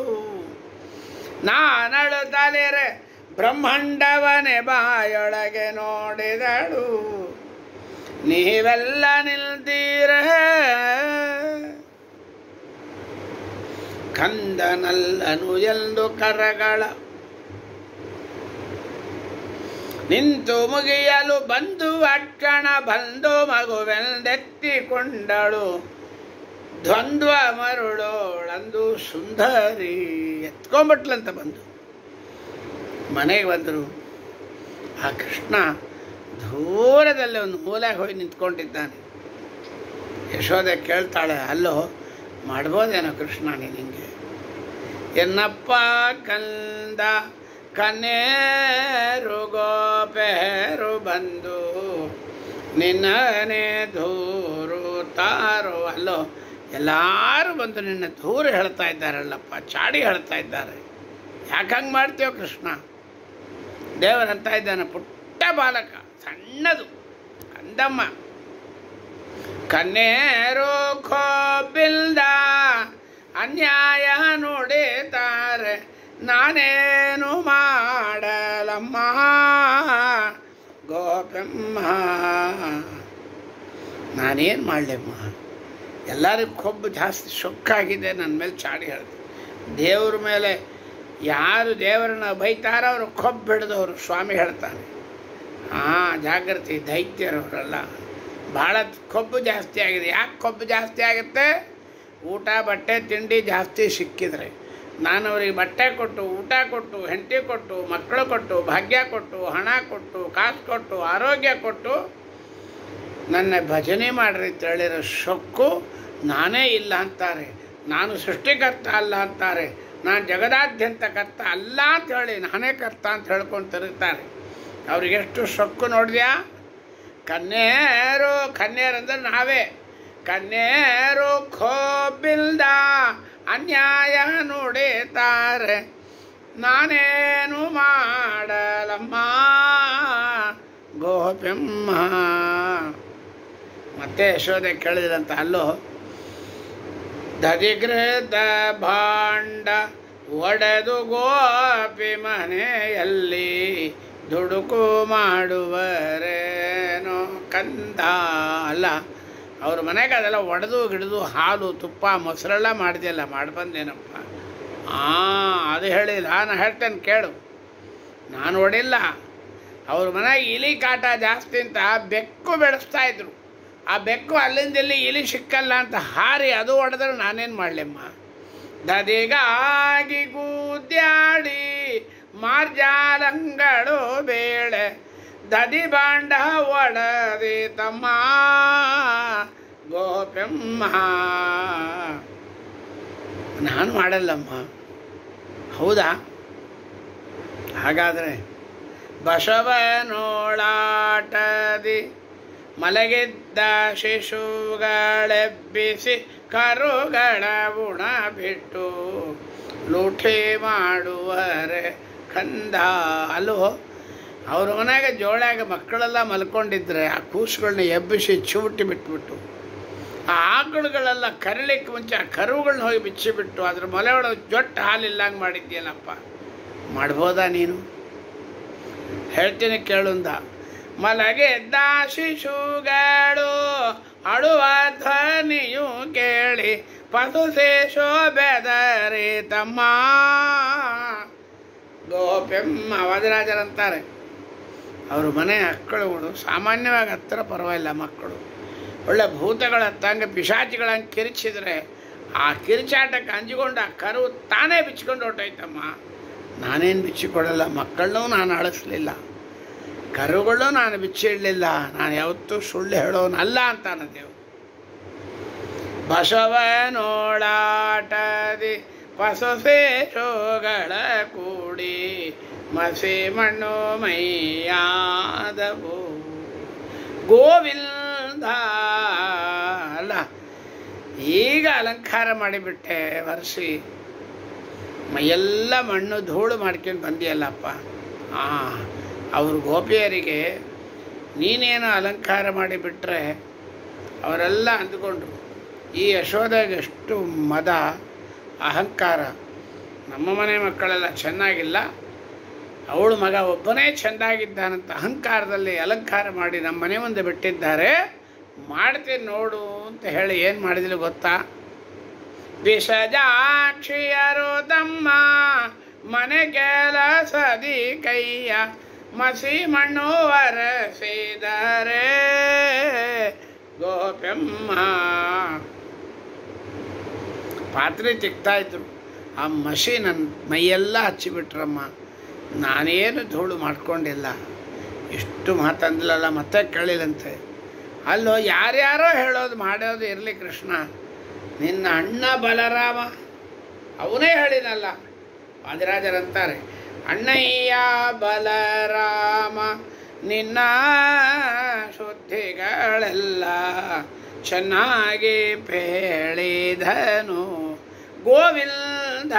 ನಾನಳು ತಲೆರೆ ಬ್ರಹ್ಮಾಂಡವನೆ ಬಾಯೊಳಗೆ ನೋಡಿದಳು ನೀವೆಲ್ಲ ನಿಲ್ತೀರ ಕಂದನಲ್ಲನು ಎಂದು ಕರಗಳ ನಿಂತು ಮುಗಿಯಲು ಬಂದು ಅಕ್ಷಣ ಬಂದು ಮಗುವೆಂದೆತ್ತಿಕೊಂಡಳು ದ್ವಂದ್ವ ಮರುಳೋಳಂದು ಸುಂದರಿ ಎತ್ಕೊಂಬಿಟ್ಲಂತ ಬಂದು ಮನೆಗೆ ಬಂದರು ಆ ಕೃಷ್ಣ ದೂರದಲ್ಲಿ ಒಂದು ಮೂಲೆಗೆ ಹೋಗಿ ನಿಂತ್ಕೊಂಡಿದ್ದಾನೆ ಯಶೋದೆ ಕೇಳ್ತಾಳೆ ಅಲ್ಲೋ ಮಾಡ್ಬೋದೇನೋ ಕೃಷ್ಣ ನಿನಗೆ ಎನ್ನಪ್ಪ ಕಂದ ಕನ್ನೇರು ಗೋಪೆರು ಬಂದು ನಿನ್ನನೆ ದೂರು ತಾರು ಅಲ್ಲೋ ಎಲ್ಲರೂ ಬಂದು ನಿನ್ನ ದೂರು ಹೇಳ್ತಾ ಇದ್ದಾರಲ್ಲಪ್ಪ ಚಾಡಿ ಹೇಳ್ತಾ ಇದ್ದಾರೆ ಯಾಕೆ ಹಂಗೆ ಮಾಡ್ತೀವ ಕೃಷ್ಣ ದೇವರಂತ ಇದ್ದಾನೆ ಪುಟ್ಟ ಬಾಲಕ ಸಣ್ಣದು ಕಂದಮ್ಮ ಕನ್ನೇರು ಕೋಪಿಲ್ದ ಅನ್ಯಾಯ ನುಡಿತಾರೆ ನಾನೇನು ಮಾಡಲಮ್ಮ ಗೋಪಮ್ಮ ನಾನೇನು ಮಾಡಲಮ್ಮ ಎಲ್ಲರಿಗೂ ಕೊಬ್ಬು ಜಾಸ್ತಿ ಸೊಕ್ಕಾಗಿದೆ ನನ್ನ ಮೇಲೆ ಚಾಡಿ ಹೇಳ್ದೆ ದೇವ್ರ ಮೇಲೆ ಯಾರು ದೇವರನ್ನ ಬೈತಾರೋ ಅವರು ಕೊಬ್ಬು ಹಿಡಿದವರು ಸ್ವಾಮಿ ಹೇಳ್ತಾನೆ ಹಾಂ ಜಾಗೃತಿ ದೈತ್ಯರವರೆಲ್ಲ ಭಾಳ ಕೊಬ್ಬು ಜಾಸ್ತಿ ಆಗಿದೆ ಯಾಕೆ ಕೊಬ್ಬು ಜಾಸ್ತಿ ಆಗುತ್ತೆ ಊಟ ಬಟ್ಟೆ ತಿಂಡಿ ಜಾಸ್ತಿ ಸಿಕ್ಕಿದ್ರೆ ನಾನು ಅವ್ರಿಗೆ ಬಟ್ಟೆ ಕೊಟ್ಟು ಊಟ ಕೊಟ್ಟು ಹೆಂಡತಿ ಕೊಟ್ಟು ಮಕ್ಕಳು ಕೊಟ್ಟು ಭಾಗ್ಯ ಕೊಟ್ಟು ಹಣ ಕೊಟ್ಟು ಕಾಸು ಕೊಟ್ಟು ಆರೋಗ್ಯ ಕೊಟ್ಟು ನನ್ನ ಭಜನೆ ಮಾಡ್ರಿ ಅಂತ ಹೇಳಿರೋ ಸೊಕ್ಕು ನಾನೇ ಇಲ್ಲ ಅಂತಾರೆ ನಾನು ಸೃಷ್ಟಿಕರ್ತ ಅಲ್ಲ ಅಂತಾರೆ ನಾನು ಜಗದಾದ್ಯಂತ ಕರ್ತ ಅಲ್ಲ ಅಂತ ಹೇಳಿ ನಾನೇ ಕರ್ತ ಅಂತ ಹೇಳ್ಕೊಂಡು ತಿರುಗ್ತಾರೆ ಅವ್ರಿಗೆಷ್ಟು ಸೊಕ್ಕು ನೋಡಿದ್ಯಾ ಕನ್ನೇರು ಕನ್ನೇರು ಅಂದ್ರೆ ನಾವೇ ಕನ್ನೇರು ಖೋಬಿಲ್ದ ಅನ್ಯಾಯ ನುಡಿತಾರೆ ನಾನೇನು ಮಾಡಲಮ್ಮ ಗೋಪೆಮ್ಮ ಮತ್ತೆ ಯಶೋದೆ ಕೇಳಿದ್ರಂತ ಅಲ್ಲೋ ದದಿಗೃತ ಭಾಂಡ ಒಡೆದು ಗೋಪಿ ಮನೆಯಲ್ಲಿ ದುಡುಕು ಮಾಡುವರೇನೋ ಕಂದ ಅಲ್ಲ ಅವ್ರ ಮನೆಗೆ ಅದೆಲ್ಲ ಒಡೆದು ಗಿಡದು ಹಾಲು ತುಪ್ಪ ಮೊಸರೆಲ್ಲ ಮಾಡಿದೆಯಲ್ಲ ಮಾಡಿ ಬಂದೇನಪ್ಪ ಹಾಂ ಅದು ಹೇಳಿಲ್ಲ ನಾನು ಹೇಳ್ತೇನೆ ಕೇಳು ನಾನು ಹೊಡಿಲ್ಲ ಅವ್ರ ಮನೆಗೆ ಇಲಿ ಕಾಟ ಜಾಸ್ತಿ ಅಂತ ಬೆಕ್ಕು ಬೆಳೆಸ್ತಾ ಇದ್ರು ಆ ಬೆಕ್ಕು ಅಲ್ಲಿಂದ ಇಲ್ಲಿ ಇಲಿ ಸಿಕ್ಕಲ್ಲ ಅಂತ ಹಾರಿ ಅದು ಹೊಡೆದ್ರೆ ನಾನೇನು ಮಾಡಲಿಮ್ಮ ದದಿಗಾಗಿ ಗೂದ್ಯಾಡಿ ಮಾರ್ಜಾಲಂಗಳು ಬೇಳೆ ದದಿ ಬಾಂಡ ಒಡದಿ ತಮ್ಮ ಗೋಪೆಮ್ಮ ನಾನು ಮಾಡಲ್ಲಮ್ಮ ಹೌದಾ ಹಾಗಾದರೆ ಬಸವನೋಳಾಟದಿ ಮಲಗಿದ್ದ ಶಿಶುಗಳೆಬ್ಬಿಸಿ ಕರುಗಳ ಉಣ ಬಿಟ್ಟು ಲೂಟಿ ಮಾಡುವರೆ ಕಂದ ಅಲ್ಲೋ ಅವ್ರ ಮನೆಯಾಗ ಜೋಳಾಗ ಮಕ್ಕಳೆಲ್ಲ ಮಲ್ಕೊಂಡಿದ್ರೆ ಆ ಕೂಸುಗಳನ್ನ ಎಬ್ಬಿಸಿ ಚೂಟಿ ಬಿಟ್ಬಿಟ್ಟು ಆ ಆಕಳುಗಳೆಲ್ಲ ಕರಲಿಕ್ಕೆ ಮುಂಚೆ ಆ ಕರುಗಳನ್ನ ಹೋಗಿ ಬಿಚ್ಚಿಬಿಟ್ಟು ಅದ್ರ ಮೊಲೆ ಒಳಗೆ ಜೊಟ್ಟು ಹಾಲಿಲ್ಲಂಗೆ ಮಾಡಿದ್ಯಲ್ಲಪ್ಪ ಮಾಡ್ಬೋದಾ ನೀನು ಹೇಳ್ತೀನಿ ಕೇಳುಂದ ಮಲಗೆದ್ದ ಶಿಶುಗಳು ಅಳುವ ಧ್ವನಿಯು ಕೇಳಿ ಪಸುಸೆ ಶೋಭೆದರೆ ತಮ್ಮ ಗೋಪೆಮ್ಮ ವದರಾಜರಂತಾರೆ ಅವರು ಮನೆ ಮಕ್ಕಳುಗಳು ಸಾಮಾನ್ಯವಾಗಿ ಹತ್ತಿರ ಪರವಾಗಿಲ್ಲ ಮಕ್ಕಳು ಒಳ್ಳೆ ಭೂತಗಳ ತಂಗ ಪಿಶಾಚಿಗಳಂಗೆ ಕಿರಿಚಿದ್ರೆ ಆ ಕಿರಿಚಾಟಕ್ಕೆ ಅಂಜಿಕೊಂಡು ಆ ಕರು ತಾನೇ ಬಿಚ್ಕೊಂಡು ಹೊಟ್ಟೋಯ್ತಮ್ಮ ನಾನೇನು ಬಿಚ್ಚಿಕೊಡಲ್ಲ ಮಕ್ಕಳನ್ನೂ ನಾನು ಅಳಿಸ್ಲಿಲ್ಲ ಕರುಗಳು ನಾನು ಬಿಚ್ಚಿಡಲಿಲ್ಲ ನಾನು ಯಾವತ್ತೂ ಸುಳ್ಳು ಹೇಳೋನಲ್ಲ ಅಂತಾನ ದೇವ್ ಬಸವನೋಳಾಟದಿ ಪಸೊಸೇಷೋಗಳ ಕೂಡಿ ಮಸಿ ಮಣ್ಣು ಮೈಯಾದವು ಗೋವಿಂದ ಅಲ್ಲ ಈಗ ಅಲಂಕಾರ ಮಾಡಿಬಿಟ್ಟೆ ವರ್ಷಿ ಮೈಯೆಲ್ಲ ಮಣ್ಣು ಧೂಳು ಮಾಡ್ಕೊಂಡು ಬಂದಿಯಲ್ಲಪ್ಪ ಹಾಂ ಅವ್ರ ಗೋಪಿಯರಿಗೆ ನೀನೇನು ಅಲಂಕಾರ ಮಾಡಿಬಿಟ್ರೆ ಅವರೆಲ್ಲ ಅಂದ್ಕೊಂಡ್ರು ಈ ಯಶೋದಾಗ ಎಷ್ಟು ಮದ ಅಹಂಕಾರ ನಮ್ಮ ಮನೆ ಮಕ್ಕಳೆಲ್ಲ ಚೆನ್ನಾಗಿಲ್ಲ ಅವಳು ಮಗ ಒಬ್ಬನೇ ಚೆಂದಾಗಿದ್ದಾನಂತ ಅಹಂಕಾರದಲ್ಲಿ ಅಲಂಕಾರ ಮಾಡಿ ನಮ್ಮ ಮನೆ ಮುಂದೆ ಬಿಟ್ಟಿದ್ದಾರೆ ಮಾಡ್ತೀನಿ ನೋಡು ಅಂತ ಹೇಳಿ ಏನು ಮಾಡಿದಿಲ್ಲ ಗೊತ್ತಾ ವಿಷಜಾಕ್ಷಿಯರು ತಮ್ಮ ಮನೆ ಕೆಲಸದಿ ಕೈಯ ಮಸಿ ಮಣ್ಣು ವರಸಿದರೆ ಗೋಪೆಮ್ಮ ಪಾತ್ರೆ ತಿಕ್ತಾ ಇದ್ರು ಆ ಮಸಿ ನನ್ನ ಮೈಯೆಲ್ಲ ಹಚ್ಚಿಬಿಟ್ರಮ್ಮ ನಾನೇನು ಧೂಳು ಮಾಡ್ಕೊಂಡಿಲ್ಲ ಇಷ್ಟು ಮಾತಂದ್ಲಲ್ಲ ಮತ್ತೆ ಕೇಳಿದಂತೆ ಅಲ್ಲೋ ಯಾರ್ಯಾರೋ ಹೇಳೋದು ಮಾಡೋದು ಇರಲಿ ಕೃಷ್ಣ ನಿನ್ನ ಅಣ್ಣ ಬಲರಾಮ ಅವನೇ ಹೇಳಿನಲ್ಲ ವಾದಿರಾಜರಂತಾರೆ ಅಣ್ಣಯ್ಯ ಬಲರಾಮ ನಿನ್ನ ಶುದ್ಧಿಗಳೆಲ್ಲ ಚೆನ್ನಾಗಿ ಪೇಳಿದನು ಗೋವಿಂದ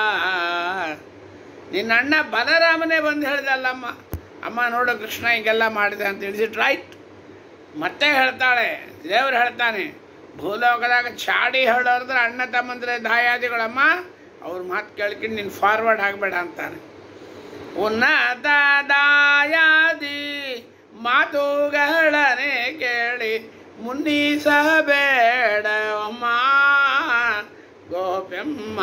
ನಿನ್ನ ಅಣ್ಣ ಬಲರಾಮನೇ ಬಂದು ಹೇಳ್ದಲ್ಲಮ್ಮ ಅಮ್ಮ ನೋಡು ಕೃಷ್ಣ ಹಿಂಗೆಲ್ಲ ಮಾಡಿದೆ ಅಂತ ತಿಳಿಸಿಟ್ಟು ರೈಟ್ ಮತ್ತೆ ಹೇಳ್ತಾಳೆ ದೇವ್ರು ಹೇಳ್ತಾನೆ ಭೂಲೋಕದಾಗ ಚಾಡಿ ಹೇಳೋರ್ದ್ರೆ ಅಣ್ಣ ತಮ್ಮಂದ್ರೆ ದಾಯಾದಿಗಳಮ್ಮ ಅವ್ರ ಮಾತು ಕೇಳ್ಕೊಂಡು ನೀನು ಫಾರ್ವರ್ಡ್ ಆಗಬೇಡ ಅಂತಾನೆ ಉನ್ನತ ದಾಯಾದಿ ಮಾತುಗಳನೆ ಕೇಳಿ ಮುನ್ನಿಸಬೇಡ ಅಮ್ಮ ಗೋಪೆಮ್ಮ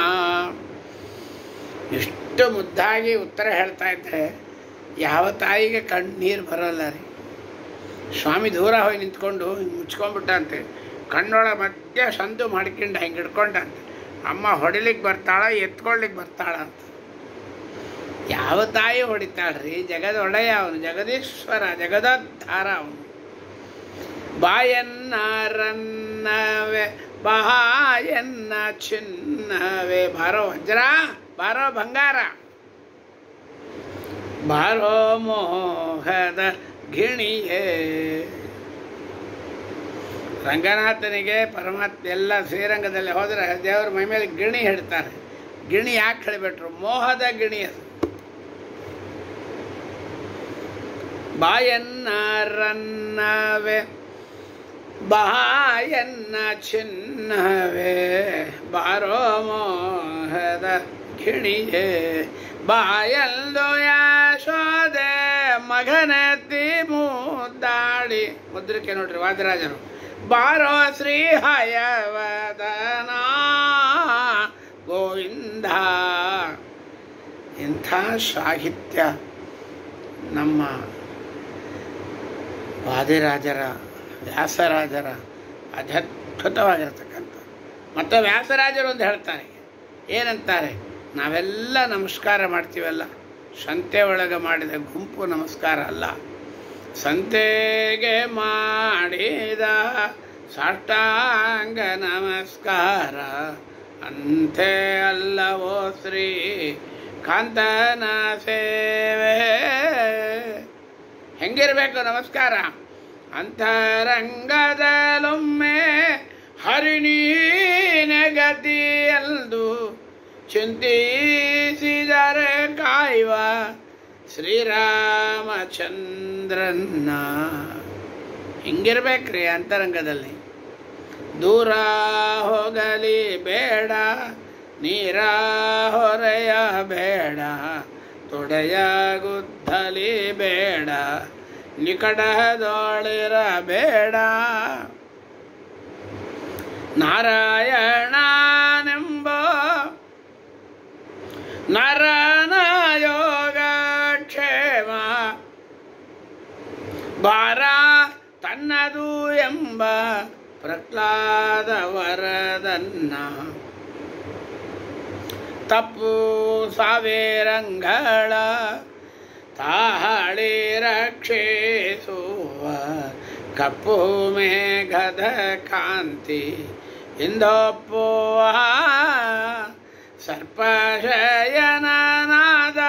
ಇಷ್ಟು ಮುದ್ದಾಗಿ ಉತ್ತರ ಹೇಳ್ತಾ ಇದ್ದೆ ಯಾವ ತಾಯಿಗೆ ಕಣ್ಣೀರು ಬರೋಲ್ಲ ರೀ ಸ್ವಾಮಿ ದೂರ ಹೋಗಿ ನಿಂತ್ಕೊಂಡು ಹಿಂಗೆ ಮುಚ್ಕೊಂಡ್ಬಿಟ್ಟಂತೆ ಕಣ್ಣೊಳಗೆ ಮಧ್ಯೆ ಸಂದು ಮಾಡ್ಕೊಂಡು ಹಿಂಗೆ ಹಿಡ್ಕೊಂಡಂತೆ ಅಮ್ಮ ಹೊಡಿಲಿಕ್ಕೆ ಬರ್ತಾಳ ಎತ್ಕೊಳ್ಳಿಕ್ಕೆ ಬರ್ತಾಳ ಅಂತ ಯಾವ ತಾಯಿ ಹೊಡಿತಾಳ್ರಿ ಜಗದ ಒಡೆಯ ಅವನು ಜಗದೀಶ್ವರ ಜಗದೋದ್ಧಾರ ಅವನು ಬಾಯನ್ನ ರನ್ನವೆ ಬಾಯನ್ನ ಚಿನ್ನವೆ ಬಾರೋ ವಜ್ರ ಬಾರೋ ಬಂಗಾರ ಬಾರೋ ಮೋಹದ ಗಿಣಿಯೇ ರಂಗನಾಥನಿಗೆ ಪರಮಾತ್ಮ ಎಲ್ಲ ಶ್ರೀರಂಗದಲ್ಲಿ ಹೋದರೆ ದೇವರ ಮೈ ಮೇಲೆ ಗಿಣಿ ಹೇಳ್ತಾರೆ ಗಿಣಿ ಯಾಕೆ ಹೇಳಿಬಿಟ್ರು ಮೋಹದ ಗಿಣಿ ಅದು ಬಾಯನ್ನ ರನ್ನವೆ ಬಾಯನ್ನ ಚಿನ್ನವೇ ಬಾರೋ ಮೋಹದ ಗಿಣಿಯೇ ಬಾಯಲ್ದು ಯಾಶೋದೆ ಮಗನತಿ ಮುದ್ದಾಡಿ ಮುದ್ರಿಕೆ ನೋಡ್ರಿ ವಾದರಾಜರು ಬಾರೋ ಶ್ರೀ ಹಯವದನ ಗೋವಿಂದ ಇಂಥ ಸಾಹಿತ್ಯ ನಮ್ಮ ವಾದಿರಾಜರ ವ್ಯಾಸರಾಜರ ಅದ್ಭುತವಾಗಿರ್ತಕ್ಕಂಥ ಮತ್ತು ವ್ಯಾಸರಾಜರು ಒಂದು ಹೇಳ್ತಾರೆ ಏನಂತಾರೆ ನಾವೆಲ್ಲ ನಮಸ್ಕಾರ ಮಾಡ್ತೀವಲ್ಲ ಸಂತೆ ಒಳಗೆ ಮಾಡಿದ ಗುಂಪು ನಮಸ್ಕಾರ ಅಲ್ಲ ಸಂತೆಗೆ ಮಾಡಿದ ಸಾಷ್ಟಾಂಗ ನಮಸ್ಕಾರ ಅಂತೆ ಅಲ್ಲವೋ ಶ್ರೀ ಕಾಂತನ ಸೇವೆ ಹೆಂಗಿರ್ಬೇಕು ನಮಸ್ಕಾರ ಅಂತರಂಗದಲೊಮ್ಮೆ ಹರಿಣೀನ ಗತಿಯಲ್ದು ಚಿಂತಿಸಿದರೆ ಕಾಯುವ ಶ್ರೀರಾಮಚಂದ್ರನ್ನ ಹಿಂಗಿರ್ಬೇಕ್ರಿ ಅಂತರಂಗದಲ್ಲಿ ದೂರ ಹೋಗಲಿ ಬೇಡ ನೀರ ಹೊರೆಯ ಬೇಡ ತೊಡೆಯ ಗುದ್ದಲಿ ಬೇಡ ನಿಕಟದೊಳಿರಬೇಡ ನಾರಾಯಣನೆಂಬ ನರನ ಯೋಗ ಕ್ಷೇಮ ಭಾರ ತನ್ನದು ಎಂಬ ಪ್ರಹ್ಲಾದ ವರದನ್ನ ತಪ್ಪು ಸಾವಿರಂಗಳ ತಾಳಿ ರಕ್ಷಿಸುವ ಕಪ್ಪು ಮೇಘದ ಕಾಂತಿ ಇಂದೊಪ್ಪುವ ಸರ್ಪಶಯನನಾದ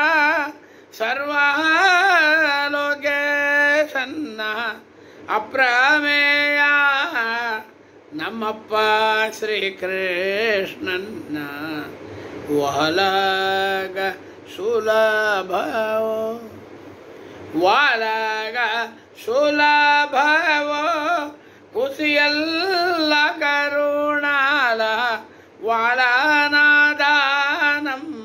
ಸರ್ವಲೋಕೇಶನ್ನ ಅಪ್ರಮೇಯ ನಮ್ಮಪ್ಪ ಶ್ರೀಕೃಷ್ಣನ್ನ ಒಲಗ ಸುಲಭವೋ ವಾಲಗ ಸುಲಭವೋ ಕುಸಿಯಲ್ಲ ಕರುಣಾಲ ವಾಲನಾದ ನಮ್ಮ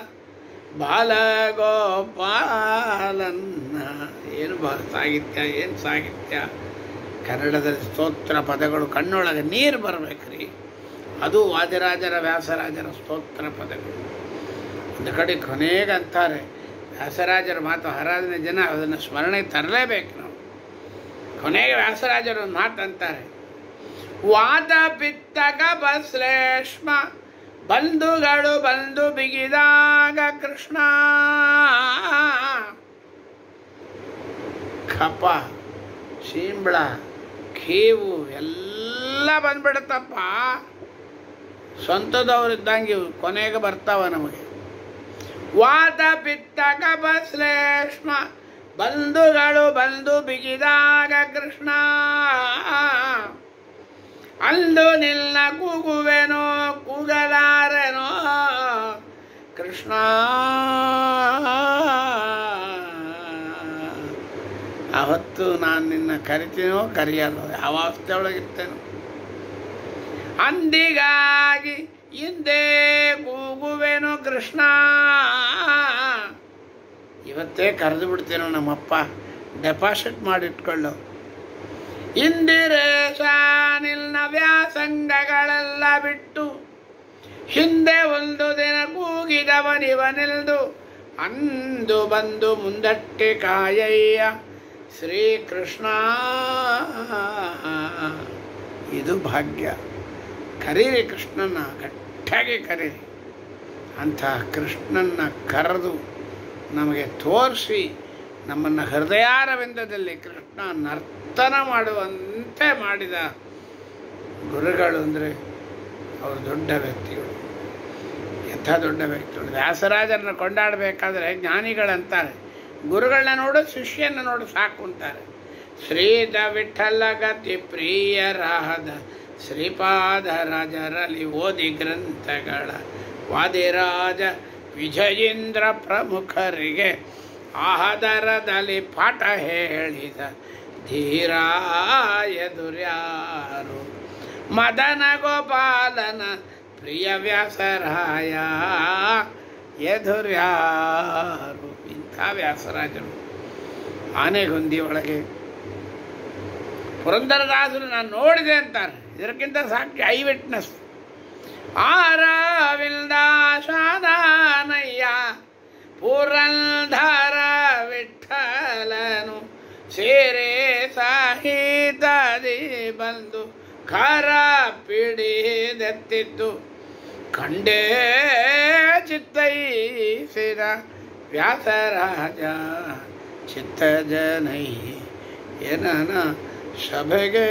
ಬಾಲಗೋಪಾಲನ್ನ ಏನು ಬಾ ಸಾಹಿತ್ಯ ಏನು ಸಾಹಿತ್ಯ ಕನ್ನಡದಲ್ಲಿ ಸ್ತೋತ್ರ ಪದಗಳು ಕಣ್ಣೊಳಗೆ ನೀರು ಬರ್ಬೇಕ್ರಿ ಅದು ವಾದಿರಾಜರ ವ್ಯಾಸರಾಜರ ಸ್ತೋತ್ರ ಪದಗಳು ಒಂದು ಕಡೆ ಕೊನೆಗೆ ಅಂತಾರೆ ವ್ಯಾಸರಾಜರ ಮಾತು ಆರಾಧನೆ ಜನ ಅದನ್ನು ಸ್ಮರಣೆಗೆ ತರಲೇಬೇಕು ನಾವು ಕೊನೆಗೆ ವ್ಯಾಸರಾಜರು ಒಂದು ಮಾತು ಅಂತಾರೆ ವಾದ ಪಿತ್ತಕ ಬಶ್ಲೇಷ್ಮ ಬಂಧುಗಳು ಬಂದು ಬಿಗಿದಾಗ ಕೃಷ್ಣ ಕಪ ಶೀಂಬಳ ಕೀವು ಎಲ್ಲ ಬಂದ್ಬಿಡುತ್ತಪ್ಪ ಸ್ವಂತದವರಿದ್ದಂಗೆ ಇವು ಕೊನೆಗೆ ಬರ್ತಾವ ನಮಗೆ ವಾತ ಪಿತ್ತ ಕಪ ಶ್ಲೇಷ್ಮ ಬಂಧುಗಳು ಬಂದು ಬಿಗಿದಾಗ ಕೃಷ್ಣ ಅಂದು ನಿನ್ನ ಕೂಗುವೆನೋ ಕೂಗಲಾರೆನೋ ಕೃಷ್ಣ ಅವತ್ತು ನಾನು ನಿನ್ನ ಕರಿತೀನೋ ಕರೆಯಲ್ಲೋ ಯಾವ ಅವಸ್ಥೆ ಒಳಗಿರ್ತೇನೋ ಅಂದಿಗಾಗಿ ಹಿಂದೆ ಕೂಗುವೆನು ಕೃಷ್ಣ ಇವತ್ತೇ ಕರೆದು ಬಿಡ್ತೇನೋ ನಮ್ಮಪ್ಪ ಡೆಪಾಸಿಟ್ ಮಾಡಿಟ್ಕೊಳ್ಳು ಇಂದಿರೇಶ ನಿನ್ನ ವ್ಯಾಸಂಗಗಳೆಲ್ಲ ಬಿಟ್ಟು ಹಿಂದೆ ಒಂದು ದಿನ ಕೂಗಿದವನಿವನೆಲ್ದು ಅಂದು ಬಂದು ಮುಂದಟ್ಟೆ ಕಾಯಯ್ಯ ಶ್ರೀಕೃಷ್ಣ ಇದು ಭಾಗ್ಯ ಕರೀರಿ ಕೃಷ್ಣನ ಗಟ್ಟಾಗಿ ಕರೀರಿ ಅಂಥ ಕೃಷ್ಣನ್ನ ಕರೆದು ನಮಗೆ ತೋರಿಸಿ ನಮ್ಮನ್ನು ಹೃದಯಾರವಿಂದದಲ್ಲಿ ಕೃಷ್ಣ ನರ್ತನ ಮಾಡುವಂತೆ ಮಾಡಿದ ಗುರುಗಳು ಅಂದರೆ ಅವರು ದೊಡ್ಡ ವ್ಯಕ್ತಿಗಳು ಎಂಥ ದೊಡ್ಡ ವ್ಯಕ್ತಿಗಳು ವ್ಯಾಸರಾಜರನ್ನ ಕೊಂಡಾಡಬೇಕಾದ್ರೆ ಜ್ಞಾನಿಗಳಂತಾರೆ ಗುರುಗಳನ್ನ ನೋಡು ಶಿಷ್ಯನ ನೋಡು ಸಾಕು ಅಂತಾರೆ ಶ್ರೀದ ವಿಠಲ ಗತಿ ಪ್ರಿಯರಾದ ಶ್ರೀಪಾದ ರಾಜರಲ್ಲಿ ಓದಿ ಗ್ರಂಥಗಳ ವಾದಿರಾಜ ವಿಜಯೇಂದ್ರ ಪ್ರಮುಖರಿಗೆ ಆಹದರದಲ್ಲಿ ಪಾಠ ಹೇಳಿದ ಧೀರಾಯ ದುರ್ಯಾರು ಮದನ ಗೋಪಾಲನ ಪ್ರಿಯ ವ್ಯಾಸರಾಯ ಎದುರ್ಯಾರು ಇಂಥ ವ್ಯಾಸರಾಜರು ಆನೆಗೊಂದಿ ಒಳಗೆ ಪುರಂದರದಾಸರು ನಾನು ನೋಡಿದೆ ಅಂತಾರೆ ಇದಕ್ಕಿಂತ ಸಾಕ್ಷಿ ಐ ವಿಟ್ನೆಸ್ ಆರವಿಲ್ದಾಶಾನಯ್ಯ ಪುರಂಧರ ವಿಠಲನು ಸೇರೆ ಸಾಹಿತದಿ ಬಂದು ಖರ ಪಿಡಿದೆತ್ತಿತ್ತು ಕಂಡೇ ಚಿತ್ತೈಸಿದ ವ್ಯಾಸರಾಜ ಚಿತ್ತಜನೈ ಏನನ ಸಭೆಗೆ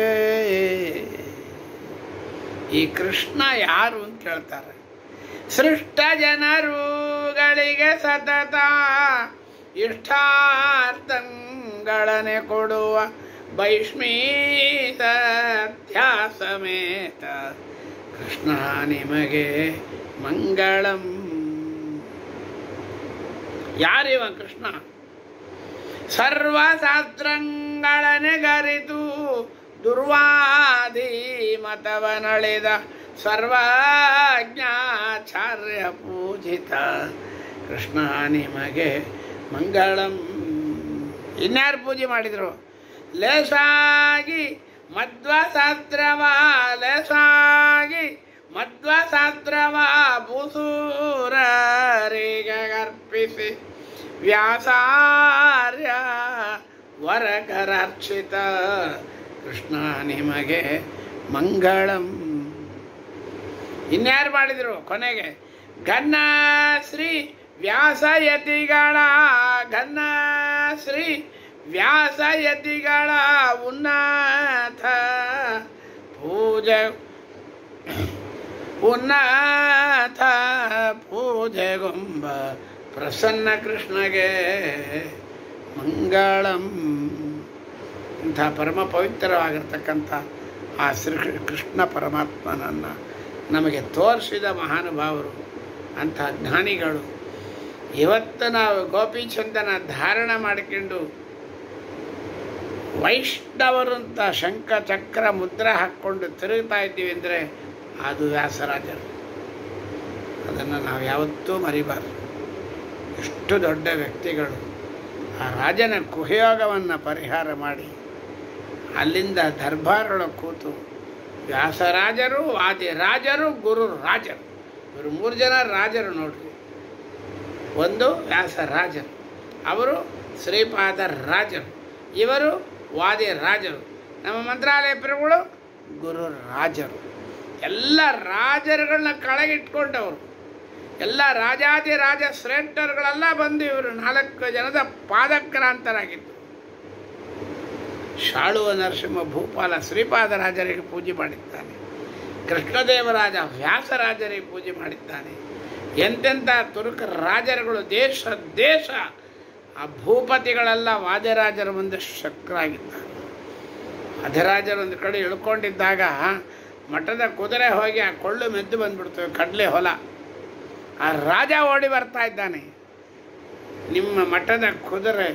ಈ ಕೃಷ್ಣ ಯಾರು ಅಂತ ಕೇಳ್ತಾರೆ ಸೃಷ್ಟ ಜನರುಗಳಿಗೆ ಸತತ ಇಷ್ಟಾರ್ಥಗಳನೆ ಕೊಡುವ ವೈಷ್ಣೀತ ಸಮೇತ ಕೃಷ್ಣ ನಿಮಗೆ ಮಂಗಳಂ ಯಾರಿವ ಕೃಷ್ಣ ಸರ್ವಶಾಸ್ತ್ರಗಳನೆ ಗರಿತು ದುರ್ವಾದಿ ಮತವನಳಿದ ಸರ್ವಜ್ಞಾಚಾರ್ಯ ಪೂಜಿತ ಕೃಷ್ಣ ನಿಮಗೆ ಮಂಗಳಂ ಇನ್ಯಾರು ಪೂಜೆ ಮಾಡಿದರು ಲೇಸಾಗಿ ಮಧ್ವಶಾಸ್ತ್ರವ ಲೇಸಾಗಿ ಮಧ್ವಶಾಸ್ತ್ರವ ಭೂಸೂರರಿಗೆ ಅರ್ಪಿಸಿ ವ್ಯಾಸಾರ್ಯ ವರಕರಾರ್ಚಿತ ಕೃಷ್ಣ ನಿಮಗೆ ಮಂಗಳಂ ಇನ್ಯಾರು ಮಾಡಿದರು ಕೊನೆಗೆ ಘನ್ನ ಶ್ರೀ ವ್ಯಾಸಯತಿಗಳ ಘನ್ನ ಶ್ರೀ ವ್ಯಾಸಯತಿಗಳ ಉನ್ನತ ಪೂಜೆ ಉನ್ನತ ಪೂಜೆಗೊಂಬ ಪ್ರಸನ್ನ ಕೃಷ್ಣಗೆ ಮಂಗಳಂ ಇಂಥ ಪರಮ ಪವಿತ್ರವಾಗಿರ್ತಕ್ಕಂಥ ಆ ಶ್ರೀ ಕೃಷ್ಣ ಪರಮಾತ್ಮನನ್ನು ನಮಗೆ ತೋರಿಸಿದ ಮಹಾನುಭಾವರು ಅಂಥ ಜ್ಞಾನಿಗಳು ಇವತ್ತು ನಾವು ಗೋಪಿಚಂದನ ಧಾರಣ ಮಾಡಿಕೊಂಡು ವೈಷ್ಣವರು ಅಂತ ಶಂಖ ಚಕ್ರ ಮುದ್ರೆ ಹಾಕ್ಕೊಂಡು ತಿರುಗ್ತಾ ಇದ್ದೀವಿ ಅಂದರೆ ಅದು ವ್ಯಾಸರಾಜರು ಅದನ್ನು ನಾವು ಯಾವತ್ತೂ ಮರಿಬಾರ್ದು ಎಷ್ಟು ದೊಡ್ಡ ವ್ಯಕ್ತಿಗಳು ಆ ರಾಜನ ಕುಹಯೋಗವನ್ನು ಪರಿಹಾರ ಮಾಡಿ ಅಲ್ಲಿಂದ ದರ್ಬಾರೊಳಗೆ ಕೂತು ವ್ಯಾಸರಾಜರು ವಾದಿ ರಾಜರು ಗುರು ರಾಜರು ಇವರು ಮೂರು ಜನ ರಾಜರು ನೋಡ್ರಿ ಒಂದು ವ್ಯಾಸರಾಜರು ಅವರು ಶ್ರೀಪಾದ ರಾಜರು ಇವರು ವಾದಿ ರಾಜರು ನಮ್ಮ ಮಂತ್ರಾಲಯ ಪ್ರಭುಗಳು ಗುರು ರಾಜರು ಎಲ್ಲ ರಾಜರುಗಳನ್ನ ಕೆಳಗಿಟ್ಕೊಂಡವರು ಎಲ್ಲ ರಾಜಾದಿ ರಾಜ ಶ್ರೇಷ್ಠರುಗಳೆಲ್ಲ ಬಂದು ಇವರು ನಾಲ್ಕು ಜನದ ಪಾದಕ್ರಾಂತರಾಗಿದ್ದರು ಶಾಳುವ ನರಸಿಂಹ ಭೂಪಾಲ ಶ್ರೀಪಾದರಾಜರಿಗೆ ಪೂಜೆ ಮಾಡಿದ್ದಾನೆ ಕೃಷ್ಣದೇವರಾಜ ವ್ಯಾಸರಾಜರಿಗೆ ಪೂಜೆ ಮಾಡಿದ್ದಾನೆ ಎಂತೆಂಥ ತುರುಕ ರಾಜರುಗಳು ದೇಶ ದೇಶ ಆ ಭೂಪತಿಗಳೆಲ್ಲ ವಾದ್ಯರಾಜರ ಮುಂದೆ ಶಕ್ತರಾಗಿದ್ದಾರೆ ವಾದ್ಯರಾಜರು ಒಂದು ಕಡೆ ಇಳ್ಕೊಂಡಿದ್ದಾಗ ಮಠದ ಕುದುರೆ ಹೋಗಿ ಆ ಕೊಳ್ಳು ಮೆದ್ದು ಬಂದ್ಬಿಡ್ತವೆ ಕಡಲೆ ಹೊಲ ಆ ರಾಜ ಓಡಿ ಬರ್ತಾ ಇದ್ದಾನೆ ನಿಮ್ಮ ಮಠದ ಕುದುರೆ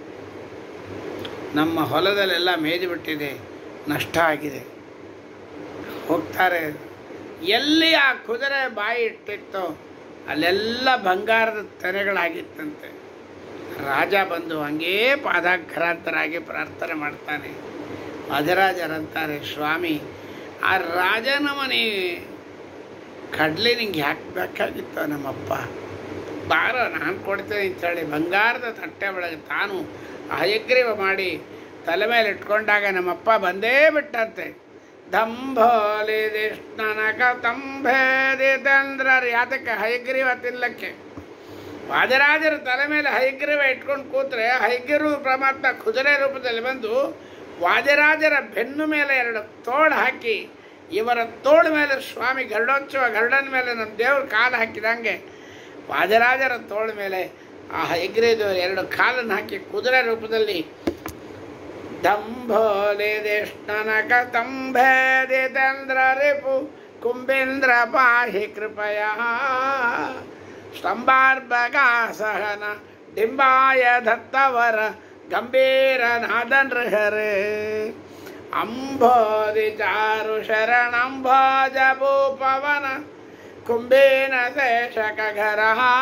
ನಮ್ಮ ಹೊಲದಲ್ಲೆಲ್ಲ ಮೇದು ಬಿಟ್ಟಿದೆ ನಷ್ಟ ಆಗಿದೆ ಹೋಗ್ತಾರೆ ಎಲ್ಲಿ ಆ ಕುದುರೆ ಬಾಯಿ ಇಟ್ಟಿತ್ತೋ ಅಲ್ಲೆಲ್ಲ ಬಂಗಾರದ ತೆರೆಗಳಾಗಿತ್ತಂತೆ ರಾಜ ಬಂದು ಹಂಗೇ ಪಾದಾಘ್ರಾಂತರಾಗಿ ಪ್ರಾರ್ಥನೆ ಮಾಡ್ತಾನೆ ಅಧರಾಜರಂತಾರೆ ಸ್ವಾಮಿ ಆ ರಾಜನ ಮನೆ ಕಡ್ಲೆ ನಿಂಗೆ ಯಾಕೆ ಬೇಕಾಗಿತ್ತು ನಮ್ಮಪ್ಪ ಬಾರ ನಾನು ಕೊಡ್ತೇನೆ ಅಂತೇಳಿ ಬಂಗಾರದ ತಟ್ಟೆ ಒಳಗೆ ತಾನು ಹಯಗ್ರೀವ ಮಾಡಿ ತಲೆ ಮೇಲೆ ಇಟ್ಕೊಂಡಾಗ ನಮ್ಮಪ್ಪ ಬಂದೇ ಬಿಟ್ಟಂತೆ ದಂಭೋಲಿ ದಿಷ್ಣನಕ ತಂಭೇದಿತಂದ್ರ ಯಾತಕ್ಕೆ ಹಯಗ್ರೀವ ತಿನ್ನಕ್ಕೆ ವಾದರಾಜರ ತಲೆ ಮೇಲೆ ಹಯಗ್ರೀವ ಇಟ್ಕೊಂಡು ಕೂತ್ರೆ ಹಯಗ್ರೀವ ಪರಮಾತ್ಮ ಕುದುರೆ ರೂಪದಲ್ಲಿ ಬಂದು ವಾದರಾಜರ ಬೆನ್ನು ಮೇಲೆ ಎರಡು ತೋಳು ಹಾಕಿ ಇವರ ತೋಳು ಮೇಲೆ ಸ್ವಾಮಿ ಗರುಡೋತ್ಸವ ಗರುಡನ ಮೇಲೆ ನಮ್ಮ ದೇವ್ರ ಕಾಲು ಹಾಕಿದಂಗೆ ವಾದರಾಜರ ತೋಳ ಮೇಲೆ ಆ ಹೈಗ್ರೇದು ಎರಡು ಕಾಲನ್ನು ಹಾಕಿ ಕುದುರೆ ರೂಪದಲ್ಲಿ ದಂಭೋಲೆ ದೇಷ್ಟನಕ ತಂಭೇದಿತಂದ್ರ ರಿಪು ಕುಂಬೇಂದ್ರ ಪಾಹಿ ಕೃಪಯ ಸ್ತಂಭಾರ್ಭಗ ಸಹನ ಡಿಂಬಾಯ ದತ್ತವರ ಗಂಭೀರ ನಾದನೃಹರೇ ಅಂಬೋಧಿ ಚಾರು ಶರಣಂಭೋಜ ಭೂಪವನ ಕುಂಬೇನ ದೇಶಕ ಘರ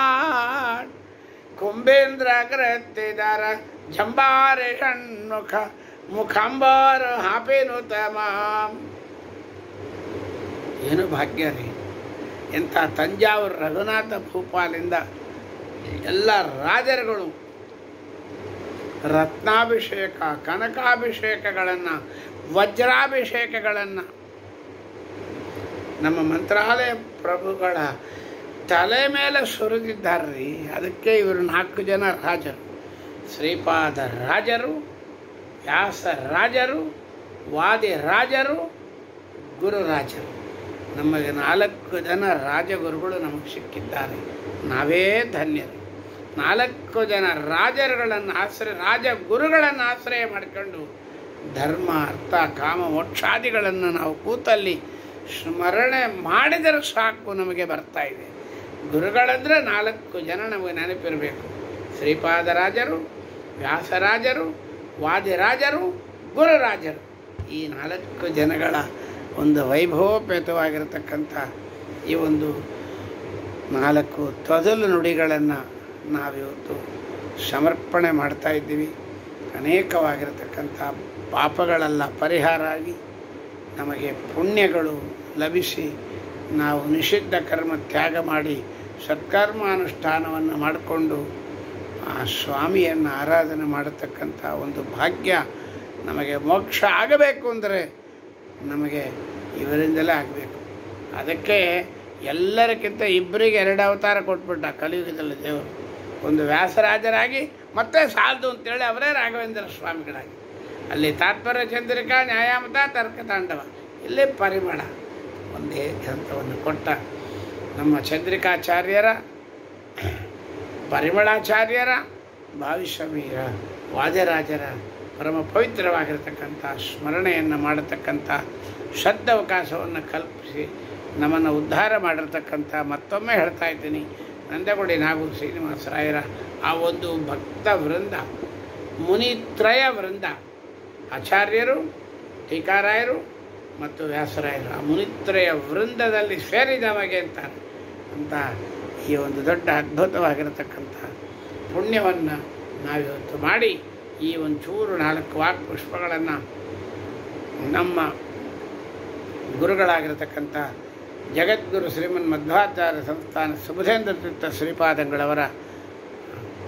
ಕುಂಬೇಂದ್ರ ಕೃತ್ತಿದರ ಜಂಬಾರಿ ಷಣ್ಮುಖ ಮುಖಂಬಾರ ಹಾಪಿನು ತಮಾಂ ಏನು ಭಾಗ್ಯ ರೀ ಎಂಥ ತಂಜಾವೂರು ರಘುನಾಥ ಭೂಪಾಲಿಂದ ಎಲ್ಲ ರಾಜರುಗಳು ರತ್ನಾಭಿಷೇಕ ಕನಕಾಭಿಷೇಕಗಳನ್ನು ವಜ್ರಾಭಿಷೇಕಗಳನ್ನು ನಮ್ಮ ಮಂತ್ರಾಲಯ ಪ್ರಭುಗಳ ತಲೆ ಮೇಲೆ ಸುರಿದಿದ್ದಾರ್ರಿ ಅದಕ್ಕೆ ಇವರು ನಾಲ್ಕು ಜನ ರಾಜರು ಶ್ರೀಪಾದ ರಾಜರು ವ್ಯಾಸ ರಾಜರು ವಾದಿ ರಾಜರು ಗುರುರಾಜರು ನಮಗೆ ನಾಲ್ಕು ಜನ ರಾಜಗುರುಗಳು ನಮಗೆ ಸಿಕ್ಕಿದ್ದಾರೆ ನಾವೇ ಧನ್ಯರು ನಾಲ್ಕು ಜನ ರಾಜರುಗಳನ್ನು ಆಶ್ರಯ ರಾಜ ಗುರುಗಳನ್ನು ಆಶ್ರಯ ಮಾಡಿಕೊಂಡು ಧರ್ಮ ಅರ್ಥ ಕಾಮ ಮೋಕ್ಷಾದಿಗಳನ್ನು ನಾವು ಕೂತಲ್ಲಿ ಸ್ಮರಣೆ ಮಾಡಿದರೆ ಸಾಕು ನಮಗೆ ಬರ್ತಾ ಇದೆ ಗುರುಗಳಂದರೆ ನಾಲ್ಕು ಜನ ನಮಗೆ ನೆನಪಿರಬೇಕು ಶ್ರೀಪಾದರಾಜರು ವ್ಯಾಸರಾಜರು ವಾದಿರಾಜರು ಗುರುರಾಜರು ಈ ನಾಲ್ಕು ಜನಗಳ ಒಂದು ವೈಭವೋಪೇತವಾಗಿರತಕ್ಕಂಥ ಈ ಒಂದು ನಾಲ್ಕು ತೊದಲು ನುಡಿಗಳನ್ನು ನಾವಿವತ್ತು ಸಮರ್ಪಣೆ ಮಾಡ್ತಾ ಇದ್ದೀವಿ ಅನೇಕವಾಗಿರತಕ್ಕಂಥ ಪಾಪಗಳೆಲ್ಲ ಪರಿಹಾರ ಆಗಿ ನಮಗೆ ಪುಣ್ಯಗಳು ಲಭಿಸಿ ನಾವು ನಿಷಿದ್ಧ ಕರ್ಮ ತ್ಯಾಗ ಮಾಡಿ ಸತ್ಕರ್ಮಾನುಷ್ಠಾನವನ್ನು ಮಾಡಿಕೊಂಡು ಆ ಸ್ವಾಮಿಯನ್ನು ಆರಾಧನೆ ಮಾಡತಕ್ಕಂಥ ಒಂದು ಭಾಗ್ಯ ನಮಗೆ ಮೋಕ್ಷ ಆಗಬೇಕು ಅಂದರೆ ನಮಗೆ ಇವರಿಂದಲೇ ಆಗಬೇಕು ಅದಕ್ಕೆ ಎಲ್ಲರಿಗಿಂತ ಇಬ್ಬರಿಗೆ ಎರಡು ಅವತಾರ ಕೊಟ್ಬಿಟ್ಟ ಕಲಿಯುಗದಲ್ಲಿ ದೇವರು ಒಂದು ವ್ಯಾಸರಾಜರಾಗಿ ಮತ್ತೆ ಸಾಲದು ಅಂತೇಳಿ ಅವರೇ ರಾಘವೇಂದ್ರ ಸ್ವಾಮಿಗಳಾಗಿ ಅಲ್ಲಿ ತಾತ್ಪರ್ಯ ಚಂದ್ರಿಕಾ ನ್ಯಾಯಾಮತ ತರ್ಕ ತಾಂಡವ ಇಲ್ಲಿ ಪರಿಮಳ ಒಂದೇ ಗ್ರಂಥವನ್ನು ಕೊಟ್ಟ ನಮ್ಮ ಚಂದ್ರಿಕಾಚಾರ್ಯರ ಪರಿಮಳಾಚಾರ್ಯರ ಭಾವಿಸ್ವಾಮಿಯ ವಾದ್ಯರಾಜರ ಪರಮ ಪವಿತ್ರವಾಗಿರತಕ್ಕಂಥ ಸ್ಮರಣೆಯನ್ನು ಮಾಡತಕ್ಕಂಥ ಸದ್ದವಕಾಶವನ್ನು ಕಲ್ಪಿಸಿ ನಮ್ಮನ್ನು ಉದ್ಧಾರ ಮಾಡಿರ್ತಕ್ಕಂಥ ಮತ್ತೊಮ್ಮೆ ಹೇಳ್ತಾ ಇದ್ದೀನಿ ನಂದಗುಡಿ ನಾಗೂರು ಶ್ರೀನಿವಾಸರಾಯರ ಆ ಒಂದು ಭಕ್ತ ವೃಂದ ಮುನಿತ್ರಯ ವೃಂದ ಆಚಾರ್ಯರು ಟೀಕಾರಾಯರು ಮತ್ತು ವ್ಯಾಸರಾಯರು ಆ ಮುನಿತ್ರಯ ವೃಂದದಲ್ಲಿ ಸೇರಿದವಗೆ ಅಂತಾರೆ ಅಂತ ಈ ಒಂದು ದೊಡ್ಡ ಅದ್ಭುತವಾಗಿರತಕ್ಕಂಥ ಪುಣ್ಯವನ್ನು ನಾವಿವತ್ತು ಮಾಡಿ ಈ ಒಂಚೂರು ನಾಲ್ಕು ವಾಕ್ ಪುಷ್ಪಗಳನ್ನು ನಮ್ಮ ಗುರುಗಳಾಗಿರತಕ್ಕಂಥ ಜಗದ್ಗುರು ಶ್ರೀಮನ್ ಮಧ್ವಾಚಾರ್ಯ ಸಂಸ್ಥಾನ ಸುಬುಧೇಂದ್ರ ತೀರ್ಥ ಶ್ರೀಪಾದಂಗಳವರ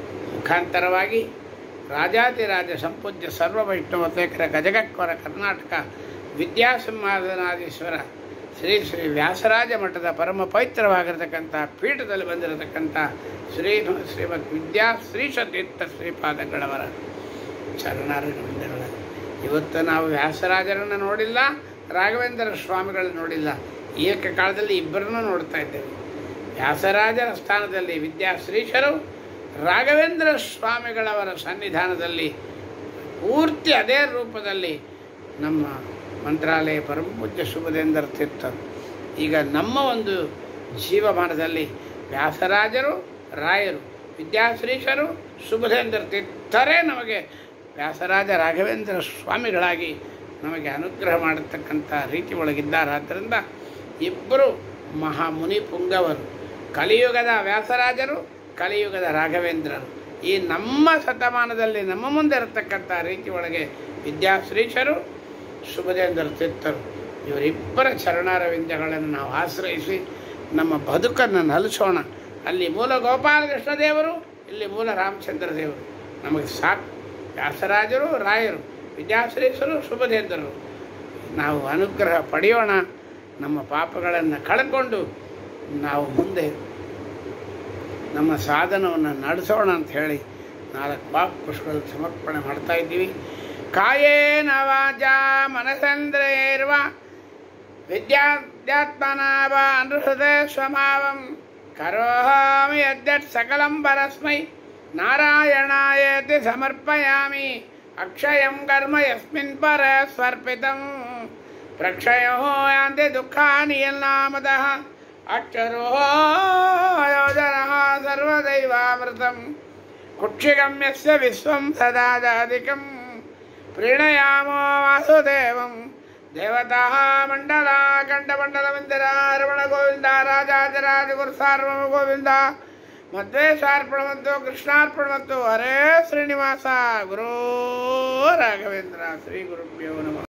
ಮುಖಾಂತರವಾಗಿ ರಾಜಾದಿರಾಜ ಸಂಪೂಜ್ಯ ಸರ್ವ ವೈಷ್ಣವತೇಕರ ಗಜಗಕ್ವರ ಕರ್ನಾಟಕ ವಿದ್ಯಾಸಿಂಹಾಸನಾದೀಶ್ವರ ಶ್ರೀ ಶ್ರೀ ವ್ಯಾಸರಾಜ ಮಠದ ಪರಮ ಪವಿತ್ರವಾಗಿರತಕ್ಕಂಥ ಪೀಠದಲ್ಲಿ ಬಂದಿರತಕ್ಕಂಥ ಶ್ರೀ ಶ್ರೀಮದ್ ವಿದ್ಯಾ ಶ್ರೀಶತೀರ್ಥ ಶ್ರೀಪಾದಗಳವರ ಚರಣಾರವಿಂದಗಳ ಇವತ್ತು ನಾವು ವ್ಯಾಸರಾಜರನ್ನು ನೋಡಿಲ್ಲ ರಾಘವೇಂದ್ರ ಸ್ವಾಮಿಗಳನ್ನು ನೋಡಿಲ್ಲ ಏಕಕಾಲದಲ್ಲಿ ಇಬ್ಬರನ್ನು ನೋಡ್ತಾ ಇದ್ದೇವೆ ವ್ಯಾಸರಾಜರ ಸ್ಥಾನದಲ್ಲಿ ವಿದ್ಯಾಶ್ರೀಶರು ರಾಘವೇಂದ್ರ ಸ್ವಾಮಿಗಳವರ ಸನ್ನಿಧಾನದಲ್ಲಿ ಪೂರ್ತಿ ಅದೇ ರೂಪದಲ್ಲಿ ನಮ್ಮ ಮಂತ್ರಾಲಯ ಪರಮಪೂಜ್ಯ ಶುಭದೇಂದ್ರ ತೀರ್ಥರು ಈಗ ನಮ್ಮ ಒಂದು ಜೀವಮಾನದಲ್ಲಿ ವ್ಯಾಸರಾಜರು ರಾಯರು ವಿದ್ಯಾಶ್ರೀಶರು ಶುಭದೇಂದ್ರ ತೀರ್ಥರೇ ನಮಗೆ ವ್ಯಾಸರಾಜ ರಾಘವೇಂದ್ರ ಸ್ವಾಮಿಗಳಾಗಿ ನಮಗೆ ಅನುಗ್ರಹ ಮಾಡತಕ್ಕಂಥ ರೀತಿ ಒಳಗಿದ್ದಾರೆ ಆದ್ದರಿಂದ ಇಬ್ಬರು ಮಹಾಮುನಿ ಪುಂಗವರು ಕಲಿಯುಗದ ವ್ಯಾಸರಾಜರು ಕಲಿಯುಗದ ರಾಘವೇಂದ್ರರು ಈ ನಮ್ಮ ಶತಮಾನದಲ್ಲಿ ನಮ್ಮ ಮುಂದೆ ಇರತಕ್ಕಂಥ ರೀತಿ ಒಳಗೆ ವಿದ್ಯಾಶ್ರೀಶರು ಶುಭದೇಂದ್ರ ತೀರ್ಥರು ಇವರಿಬ್ಬರ ಚರಣಾರವಿಂದಗಳನ್ನು ನಾವು ಆಶ್ರಯಿಸಿ ನಮ್ಮ ಬದುಕನ್ನು ನಲಿಸೋಣ ಅಲ್ಲಿ ಮೂಲ ಗೋಪಾಲಕೃಷ್ಣ ದೇವರು ಇಲ್ಲಿ ಮೂಲ ರಾಮಚಂದ್ರ ದೇವರು ನಮಗೆ ಸಾಕು ವ್ಯಾಸರಾಜರು ರಾಯರು ವಿದ್ಯಾಶ್ರೀಶರು ಶುಭದೇಂದ್ರರು ನಾವು ಅನುಗ್ರಹ ಪಡೆಯೋಣ ನಮ್ಮ ಪಾಪಗಳನ್ನು ಕಳ್ಕೊಂಡು ನಾವು ಮುಂದೆ ನಮ್ಮ ಸಾಧನವನ್ನು ನಡೆಸೋಣ ಅಂತ ಹೇಳಿ ನಾಲ್ಕು ವಾಕ್ ಪುಷ್ಪಗಳು ಸಮರ್ಪಣೆ ಮಾಡ್ತಾ ಇದ್ದೀವಿ ಕಾಯೇನ ವಾಚ ಮನಸಂದ್ರೇರ್ವ ವಿದ್ಯಾಧ್ಯಾತ್ಮನಾವ ಅನುಸೃತ ಸ್ವಭಾವಂ ಕರೋಮಿ ಯದ್ಯತ್ ಸಕಲಂ ಪರಸ್ಮೈ ನಾರಾಯಣಾಯೇತಿ ಸಮರ್ಪಯಾಮಿ ಅಕ್ಷಯಂ ಕರ್ಮ ಯಸ್ಮಿನ್ ಪರ ಸ್ವರ್ಪಿತಂ ಪ್ರಕ್ಷಯೋ ಯಾಂತಿ ದುಃಖಾನಿ ಯನ್ನಾಮದಃ ಅಕ್ಷರೋ ಯೋಜನಃ ಸರ್ವದೈವಾಮೃತಂ ಕುಕ್ಷಿಗಮ್ಯಸ್ಯ ವಿಶ್ವಂ ಸದಾದಾಧಿಕಂ ಪ್ರೀಣಯಾಮೋ ವಾಸುದೇವಂ ದೇವತಾ ಮಂಡಲ ಕಂಠಮಂಡಲ ಮಂದಿರ ರಮಣ ಗೋವಿಂದ ರಾಜಾಜರಾಜ ಗುರು ಸಾರ್ವಮ ಗೋವಿಂದ ಮಧ್ವೇಶಾರ್ಪಣ ಮತ್ತು ಕೃಷ್ಣಾರ್ಪಣ ಮತ್ತು ಹರೇ ಶ್ರೀನಿವಾಸ ಗುರು ರಾಘವೇಂದ್ರ ಶ್ರೀ ಗುರುಭ್ಯೋ ನಮಃ